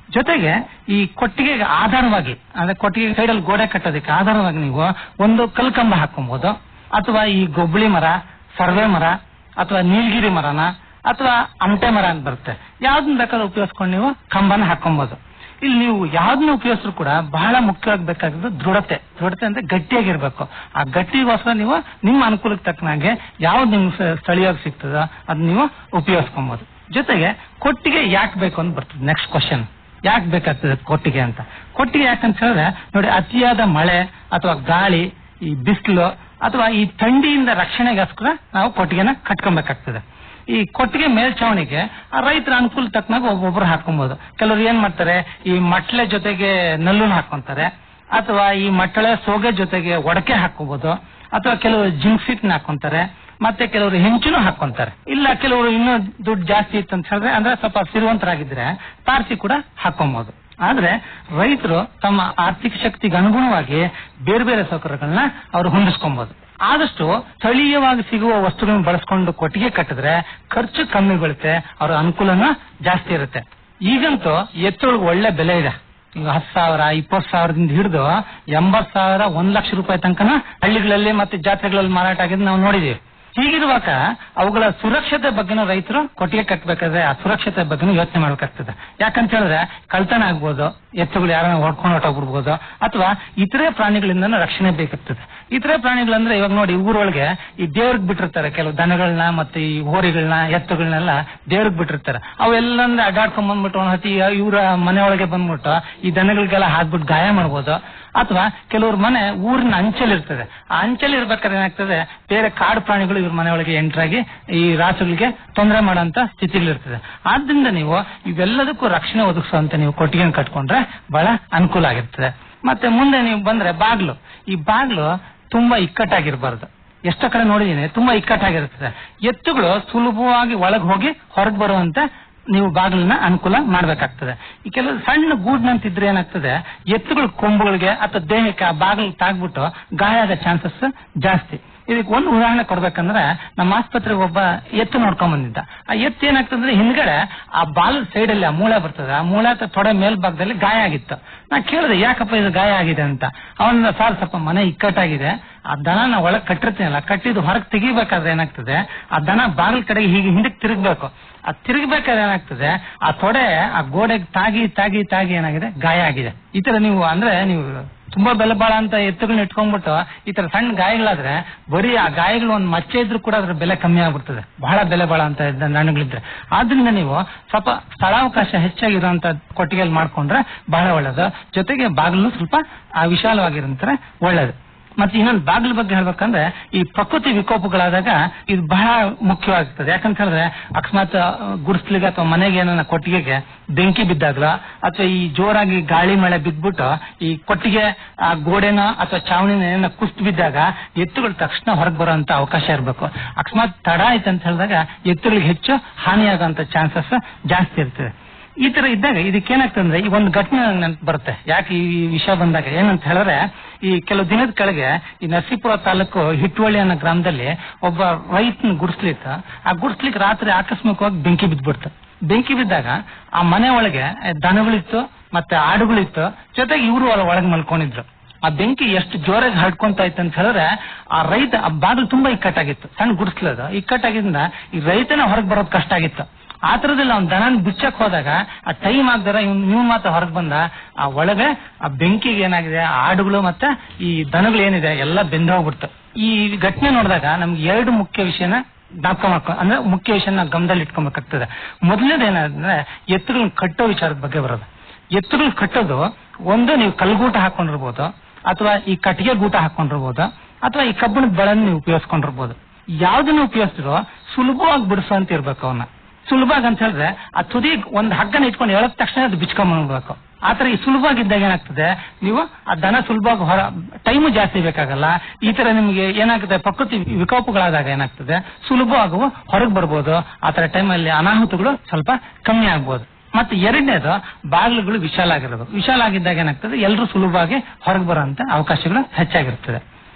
ಜೊತೆಗೆ ಈ ಕೊಟ್ಟಿಗೆಗೆ ಆಧಾರವಾಗಿ ಅಂದ್ರೆ ಕೊಟ್ಟಿಗೆ ಸೈಡಲ್ಲಿ ಗೋಡೆ ಕಟ್ಟೋದಕ್ಕೆ ಆಧಾರವಾಗಿ ನೀವು ಒಂದು ಕಲ್ಕಂಬ ಹಾಕೊಬಹುದು ಅಥವಾ ಈ ಗೊಬ್ಬಳಿ ಮರ ಸರ್ವೆ ಮರ ಅಥವಾ ನೀಲಗಿರಿ ಮರನ ಅಥವಾ ಅಮಟೆ ಮರ ಅಂತ ಬರುತ್ತೆ ಯಾವ್ದನ್ನ ಬೇಕಾದ್ರೂ ಉಪಯೋಗಿಸ್ಕೊಂಡು ನೀವು ಕಂಬನ ಹಾಕೊಬಹುದು ಇಲ್ಲಿ ನೀವು ಯಾವ್ದನ್ನ ಉಪಯೋಗಿಸಿದ್ರು ಕೂಡ ಬಹಳ ಮುಖ್ಯವಾಗಿ ಬೇಕಾಗಿದ್ದು ದೃಢತೆ ದೃಢತೆ ಅಂದ್ರೆ ಗಟ್ಟಿಯಾಗಿರ್ಬೇಕು ಆ ಗಟ್ಟಿಗೋಸ್ಕರ ನೀವು ನಿಮ್ಮ ಅನುಕೂಲಕ್ಕೆ ತಕ್ಕನಾಗೆ ಯಾವ್ದು ನಿಮ್ಗೆ ಸ- ಸ್ಥಳೀಯವಾಗಿ ಸಿಗ್ತದೋ ಅದ್ ನೀವು ಉಪಯೋಗಿಸ್ಕೊಬಹುದು ಜೊತೆಗೆ ಕೊಟ್ಟಿಗೆ ಯಾಕೆ ಬೇಕು ಅಂತ ಬರ್ತದೆ ನೆಕ್ಸ್ಟ್ ಕ್ವಶನ್ ಯಾಕೆ ಬೇಕಾಗ್ತದೆ ಕೊಟ್ಟಿಗೆ ಅಂತ ಕೊಟ್ಟಿಗೆ ಯಾಕಂತ ಹೇಳಿದ್ರೆ ನೋಡಿ ಅತಿಯಾದ ಮಳೆ ಅಥವಾ ಗಾಳಿ ಈ ಬಿಸಿಲು ಅಥವಾ ಈ ಥಂಡಿಯಿಂದ ರಕ್ಷಣೆಗೋಸ್ಕರ ನಾವು ಕೊಟ್ಟಿಗೆನ ಕಟ್ಕೊಬೇಕಾಗ್ತದೆ ಈ ಕೊಟ್ಟಿಗೆ ಮೇಲ್ಛಾವಣಿಗೆ ಆ ರೈತರ ಅನುಕೂಲ ತಕ್ಕನಾಗ ಒಬ್ಬೊಬ್ರು ಹಾಕೊಬಹುದು ಕೆಲವರು ಏನ್ ಮಾಡ್ತಾರೆ ಈ ಮಟ್ಲೆ ಜೊತೆಗೆ ನಲ್ಲುನ ಹಾಕೊಂತಾರೆ ಅಥವಾ ಈ ಮಟ್ಟಳೆ ಸೋಗೆ ಜೊತೆಗೆ ಒಡಕೆ ಹಾಕೋಬಹುದು ಅಥವಾ ಕೆಲವರು ಜಿಂಕ್ಸಿಟ್ನ ಹಾಕೊಂತಾರೆ ಮತ್ತೆ ಕೆಲವರು ಹೆಂಚುನು ಹಾಕೊಂತಾರೆ ಇಲ್ಲ ಕೆಲವರು ಇನ್ನೂ ದುಡ್ಡು ಜಾಸ್ತಿ ಇತ್ತು ಅಂತ ಹೇಳಿದ್ರೆ ಅಂದ್ರೆ ಸ್ವಲ್ಪ ಸಿರುವಂತರಾಗಿದ್ರೆ ತಾರಸಿ ಕೂಡ ಹಾಕೊಬಹುದು ಆದ್ರೆ ರೈತರು ತಮ್ಮ ಆರ್ಥಿಕ ಶಕ್ತಿಗೆ ಅನುಗುಣವಾಗಿ ಬೇರೆ ಬೇರೆ ಸೌಕರ್ಯಗಳನ್ನ ಅವರು ಹೊಂದಿಸ್ಕೊಬಹುದು ಆದಷ್ಟು ಸ್ಥಳೀಯವಾಗಿ ಸಿಗುವ ವಸ್ತುಗಳನ್ನು ಬಳಸ್ಕೊಂಡು ಕೊಟ್ಟಿಗೆ ಕಟ್ಟಿದ್ರೆ ಖರ್ಚು ಕಮ್ಮಿ ಬೀಳುತ್ತೆ ಅವರ ಅನುಕೂಲನೂ ಜಾಸ್ತಿ ಇರುತ್ತೆ ಈಗಂತೂ ಎತ್ತುಗಳಿಗೆ ಒಳ್ಳೆ ಬೆಲೆ ಇದೆ ಈಗ ಹತ್ತು ಸಾವಿರ ಇಪ್ಪತ್ತು ಸಾವಿರದಿಂದ ಹಿಡಿದು ಎಂಬತ್ ಸಾವಿರ ಒಂದ್ ಲಕ್ಷ ರೂಪಾಯಿ ತನಕನ ಹಳ್ಳಿಗಳಲ್ಲಿ ಮತ್ತೆ ಜಾತ್ರೆಗಳಲ್ಲಿ ಮಾರಾಟ ಆಗಿದ್ದು ನಾವು ನೋಡಿದೀವಿ ಹೀಗಿರುವಾಗ ಅವುಗಳ ಸುರಕ್ಷತೆ ಬಗ್ಗೆನೂ ರೈತರು ಕೊಟ್ಟಿಗೆ ಕಟ್ಟಬೇಕಾದ್ರೆ ಆ ಸುರಕ್ಷತೆ ಬಗ್ಗೆನೂ ಯೋಚನೆ ಮಾಡ್ಬೇಕಾಗ್ತದೆ ಯಾಕಂತ ಹೇಳಿದ್ರೆ ಕಳ್ತನ ಆಗ್ಬೋದು ಎತ್ತುಗಳು ಯಾರನ್ನ ಹೊಡ್ಕೊಂಡು ಹೊಟ್ಟೋಗ್ಬಿಡ್ಬೋದು ಅಥವಾ ಇತರೆ ಪ್ರಾಣಿಗಳಿಂದ ರಕ್ಷಣೆ ಬೇಕಾಗ್ತದೆ ಇತರೆ ಪ್ರಾಣಿಗಳಂದ್ರೆ ಇವಾಗ ನೋಡಿ ಊರೊಳಗೆ ಈ ದೇವ್ರಿಗೆ ಬಿಟ್ಟಿರ್ತಾರೆ ಕೆಲವು ದನಗಳನ್ನ ಮತ್ತೆ ಈ ಹೋರಿಗಳನ್ನ ಎತ್ತುಗಳನ್ನೆಲ್ಲ ದೇವ್ರಿಗೆ ಬಿಟ್ಟಿರ್ತಾರೆ ಅವೆಲ್ಲ ಅಡ್ಡಾಡ್ಕೊಂಡ್ ಬಂದ್ಬಿಟ್ಟು ಒಂದ್ ಹತ್ತಿ ಇವರ ಮನೆಯೊಳಗೆ ಬಂದ್ಬಿಟ್ಟು ಈ ದನಗಳಿಗೆಲ್ಲ ಹಾಕ್ಬಿಟ್ಟು ಗಾಯ ಮಾಡ್ಬೋದು ಅಥವಾ ಕೆಲವ್ರ ಮನೆ ಊರಿನ ಅಂಚಲಿರ್ತದೆ ಆ ಅಂಚಲ್ ಇರ್ಬೇಕಾದ್ರೆ ಏನಾಗ್ತದೆ ಬೇರೆ ಕಾಡು ಪ್ರಾಣಿಗಳು ಇವ್ರ ಮನೆಯೊಳಗೆ ಎಂಟ್ರಾಗಿ ಈ ರಾಸುಗಳಿಗೆ ತೊಂದರೆ ಮಾಡೋಂತ ಸ್ಥಿತಿಲಿರ್ತದೆ ಆದ್ರಿಂದ ನೀವು ಇವೆಲ್ಲದಕ್ಕೂ ರಕ್ಷಣೆ ಒದಗಿಸುವಂತ ನೀವು ಕೊಟ್ಟಿಗೆ ಕಟ್ಕೊಂಡ್ರೆ ಬಹಳ ಅನುಕೂಲ ಆಗಿರ್ತದೆ ಮತ್ತೆ ಮುಂದೆ ನೀವು ಬಂದ್ರೆ ಬಾಗ್ಲು ಈ ಬಾಗ್ಲು ತುಂಬಾ ಇಕ್ಕಟ್ಟಾಗಿರ್ಬಾರ್ದು ಎಷ್ಟೋ ಕಡೆ ನೋಡಿದೀನಿ ತುಂಬಾ ಇಕ್ಕಟ್ಟಾಗಿರ್ತದೆ ಎತ್ತುಗಳು ಸುಲಭವಾಗಿ ಒಳಗೆ ಹೋಗಿ ಹೊರಗೆ ಬರುವಂತೆ ನೀವು ಬಾಗಿಲನ್ನ ಅನುಕೂಲ ಮಾಡ್ಬೇಕಾಗ್ತದೆ ಈ ಕೆಲವು ಸಣ್ಣ ಗೂಡ್ನಂತಿದ್ರೆ ಏನಾಗ್ತದೆ ಎತ್ತುಗಳ ಕೊಂಬುಗಳಿಗೆ ಅಥವಾ ದೇಹಕ್ಕೆ ಆ ಬಾಗಿಲು ತಾಗ್ಬಿಟ್ಟು ಗಾಯ ಆಗೋ ಚಾನ್ಸಸ್ ಜಾಸ್ತಿ ಇದಕ್ಕೆ ಒಂದು ಉದಾಹರಣೆ ಕೊಡ್ಬೇಕಂದ್ರೆ ನಮ್ಮ ಆಸ್ಪತ್ರೆಗೆ ಒಬ್ಬ ಎತ್ತು ನೋಡ್ಕೊಂಡ್ ಬಂದಿದ್ದ ಆ ಎತ್ತು ಏನಾಗ್ತದೆ ಹಿಂದ್ಗಡೆ ಆ ಬಾಲದ ಸೈಡ್ ಅಲ್ಲಿ ಆ ಮೂಳೆ ಬರ್ತದೆ ಆ ಮೂಳೆ ಅಥವಾ ತೊಡೆ ಮೇಲ್ಭಾಗದಲ್ಲಿ ಗಾಯ ಆಗಿತ್ತು ನಾ ಕೇಳಿದೆ ಯಾಕಪ್ಪ ಇದು ಗಾಯ ಆಗಿದೆ ಅಂತ ಅವನ ಸಾರ್ ಸ್ವಲ್ಪ ಮನೆ ಇಕ್ಕಟ್ಟಾಗಿದೆ ಆ ದನ ನಾ ಒಳಗ್ ಕಟ್ಟಿರ್ತೀನಲ್ಲ ಕಟ್ಟಿದ್ದು ಹೊರಗೆ ತೆಗಿಬೇಕಾದ್ರೆ ಏನಾಗ್ತದೆ ಆ ದನ ಬಾಗಿಲ ಕಡೆಗೆ ಹೀಗೆ ಹಿಂದಕ್ಕೆ ತಿರುಗ್ಬೇಕು ಆ ತಿರುಗಬೇಕಾದ್ರೆ ಏನಾಗ್ತದೆ ಆ ತೊಡೆ ಆ ಗೋಡೆಗೆ ತಾಗಿ ತಾಗಿ ತಾಗಿ ಏನಾಗಿದೆ ಗಾಯ ಆಗಿದೆ ಈ ತರ ನೀವು ಅಂದ್ರೆ ನೀವು ತುಂಬಾ ಬೆಲೆ ಬಾಳ ಅಂತ ಎತ್ತುಗಳನ್ನ ಇಟ್ಕೊಂಡ್ಬಿಟ್ಟು ಈ ತರ ಸಣ್ಣ ಗಾಯಗಳಾದ್ರೆ ಬರೀ ಆ ಗಾಯಗಳು ಒಂದ್ ಮಚ್ಚೆ ಇದ್ರೂ ಕೂಡ ಅದ್ರ ಬೆಲೆ ಕಮ್ಮಿ ಆಗ್ಬಿಡ್ತದೆ ಬಹಳ ಬೆಲೆ ಬಾಳ ಅಂತ ಇದ್ದ ನಾಣ್ಯಗಳಿದ್ರೆ ಆದ್ರಿಂದ ನೀವು ಸ್ವಲ್ಪ ಸ್ಥಳಾವಕಾಶ ಹೆಚ್ಚಾಗಿರುವಂತ ಕೊಟ್ಟಿಗೆಯಲ್ಲಿ ಮಾಡ್ಕೊಂಡ್ರೆ ಬಹಳ ಒಳ್ಳೇದು ಜೊತೆಗೆ ಬಾಗಿಲು ಸ್ವಲ್ಪ ಆ ವಿಶಾಲವಾಗಿರಂತಾರೆ ಒಳ್ಳೇದು ಮತ್ತೆ ಇನ್ನೊಂದು ಬಾಗಿಲ ಬಗ್ಗೆ ಹೇಳ್ಬೇಕಂದ್ರೆ ಈ ಪ್ರಕೃತಿ ವಿಕೋಪಗಳಾದಾಗ ಇದು ಬಹಳ ಮುಖ್ಯವಾಗ್ತದೆ ಯಾಕಂತ ಹೇಳಿದ್ರೆ ಅಕಸ್ಮಾತ್ ಆ, ಗುಡಿಸ್ಲಿಗೆ ಅಥವಾ ಮನೆಗೆ ಏನಾರ ಕೊಟ್ಟಿಗೆಗೆ ಬೆಂಕಿ ಬಿದ್ದಾಗ್ಲ ಅಥವಾ ಈ ಜೋರಾಗಿ ಗಾಳಿ ಮಳೆ ಬಿದ್ಬಿಟ್ಟು ಈ ಕೊಟ್ಟಿಗೆ ಆ ಗೋಡೆನ ಅಥವಾ ಚಾವಣಿನ ಏನ ಕುಸ್ತು ಬಿದ್ದಾಗ ಎತ್ತುಗಳು ತಕ್ಷಣ ಹೊರಗೆ ಬರುವಂತ ಅವಕಾಶ ಇರಬೇಕು ಅಕಸ್ಮಾತ್ ತಡ ಆಯ್ತು ಅಂತ ಹೇಳಿದಾಗ ಎತ್ತುಗಳಿಗೆ ಹೆಚ್ಚು ಹಾನಿಯಾಗುವಂತ ಚಾನ್ಸಸ್ ಜಾಸ್ತಿ ಇರ್ತದೆ ಈ ತರ ಇದ್ದಾಗ ಇದಕ್ಕೇನಾಗ್ತಂದ್ರೆ ಈ ಒಂದು ಘಟನೆ ನೆನ್ಪು ಬರುತ್ತೆ ಯಾಕೆ ಈ ವಿಷಯ ಬಂದಾಗ ಏನಂತ ಹೇಳಿದ್ರೆ ಈ ಕೆಲವು ದಿನದ ಕೆಳಗೆ ಈ ನರಸೀಪುರ ತಾಲೂಕು ಹಿಟ್ವಳ್ಳಿ ಅನ್ನೋ ಗ್ರಾಮದಲ್ಲಿ ಒಬ್ಬ ರೈತನ ಗುಡಿಸ್ಲಿಕ್ಕ ಆ ಗುಡಿಸ್ಲಿಕ್ಕೆ ರಾತ್ರಿ ಆಕಸ್ಮಿಕವಾಗಿ ಬೆಂಕಿ ಬಿದ್ದ್ಬಿಡ್ತು ಬೆಂಕಿ ಬಿದ್ದಾಗ ಆ ಮನೆ ಒಳಗೆ ದನಗಳಿತ್ತು ಮತ್ತೆ ಆಡುಗಳಿತ್ತು ಜೊತೆಗೆ ಇವರು ಒಳಗೆ ಮಲ್ಕೊಂಡಿದ್ರು ಆ ಬೆಂಕಿ ಎಷ್ಟು ಜೋರಾಗಿ ಹರಡ್ಕೊಂತ ಇತ್ತು ಅಂತ ಹೇಳಿದ್ರೆ ಆ ರೈತ ಆ ಬಾಗಿಲು ತುಂಬಾ ಇಕ್ಕಟ್ಟಾಗಿತ್ತು ಸಣ್ಣ ಗುಡಿಸ್ಲದು ಇಕ್ಕಟ್ಟಾಗಿದ್ರಿಂದ ಈ ರೈತನ ಹೊರಗೆ ಬರೋದು ಕಷ್ಟ ಆಗಿತ್ತು ಆ ತರದಲ್ಲಿ ಅವ್ನ ದನನ್ ಬಿಚ್ಚಕ್ ಹೋದಾಗ ಆ ಟೈಮ್ ಆಗ್ದಾರ ಇವ್ನು ನೀವು ಮಾತ್ರ ಹೊರಗೆ ಬಂದ ಆ ಒಳಗೆ ಆ ಬೆಂಕಿಗೆ ಏನಾಗಿದೆ ಆ ಆಡುಗಳು ಮತ್ತೆ ಈ ದನಗಳು ಏನಿದೆ ಎಲ್ಲ ಬೆಂದ ಹೋಗ್ಬಿಡ್ತು ಈ ಘಟನೆ ನೋಡಿದಾಗ ನಮ್ಗೆ ಎರಡು ಮುಖ್ಯ ವಿಷಯನ ಜ್ಞಾಪಕ ಮಾಡ್ಕೊ ಅಂದ್ರೆ ಮುಖ್ಯ ವಿಷಯನ ಗಮನದಲ್ಲಿ ಇಟ್ಕೊಬೇಕಾಗ್ತದೆ ಮೊದಲನೇದು ಏನಂದ್ರೆ ಎತ್ತುಗಳನ್ನ ಕಟ್ಟೋ ವಿಚಾರದ ಬಗ್ಗೆ ಬರೋದು ಎತ್ತುಗಳು ಕಟ್ಟೋದು ಒಂದು ನೀವು ಕಲ್ಗೂಟ ಹಾಕೊಂಡಿರ್ಬೋದು ಅಥವಾ ಈ ಕಟ್ಟಿಗೆ ಗೂಟ ಹಾಕೊಂಡಿರ್ಬೋದು ಅಥವಾ ಈ ಕಬ್ಬಿಣದ ಬೆಳೆನ ನೀವು ಉಪಯೋಗಿಸ್ಕೊಂಡಿರ್ಬೋದು ಯಾವ್ದನ್ನ ಉಪಯೋಗಿಸಿದ್ರು ಸುಲಭವಾಗಿ ಬಿಡಿಸುವಂತ ಇರ್ಬೇಕು ಅವನ್ನ ಸುಲಭವಾಗಿ ಅಂತ ಹೇಳಿದ್ರೆ ಆ ತುದಿ ಒಂದು ಹಗ್ಗನ ಇಟ್ಕೊಂಡು ಎಳದ ತಕ್ಷಣ ಅದು ಬಿಚ್ಕೊಂಡ್ಬಿಡ್ಬೇಕು ಆತರ ಈ ಸುಲಭವಾಗಿದ್ದಾಗ ಏನಾಗ್ತದೆ ನೀವು ಆ ದನ ಸುಲಭವಾಗಿ ಹೊರ ಟೈಮು ಜಾಸ್ತಿ ಬೇಕಾಗಲ್ಲ ಈ ತರ ನಿಮ್ಗೆ ಏನಾಗುತ್ತೆ ಪ್ರಕೃತಿ ವಿಕೋಪಗಳಾದಾಗ ಏನಾಗ್ತದೆ ಸುಲಭವಾಗಿ ಹೊರಗೆ ಬರ್ಬೋದು ಆ ತರ ಟೈಮಲ್ಲಿ ಅನಾಹುತಗಳು ಸ್ವಲ್ಪ ಕಮ್ಮಿ ಆಗ್ಬೋದು ಮತ್ತೆ ಎರಡನೇದು ಬಾಗಿಲುಗಳು ವಿಶಾಲ ಆಗಿರಬೇಕು ವಿಶಾಲ ಆಗಿದ್ದಾಗ ಏನಾಗ್ತದೆ ಎಲ್ಲರೂ ಸುಲಭವಾಗಿ ಹೊರಗೆ ಬರುವಂತ ಅವಕಾಶಗಳು ಹೆಚ್ಚಾಗಿರ್ತದೆ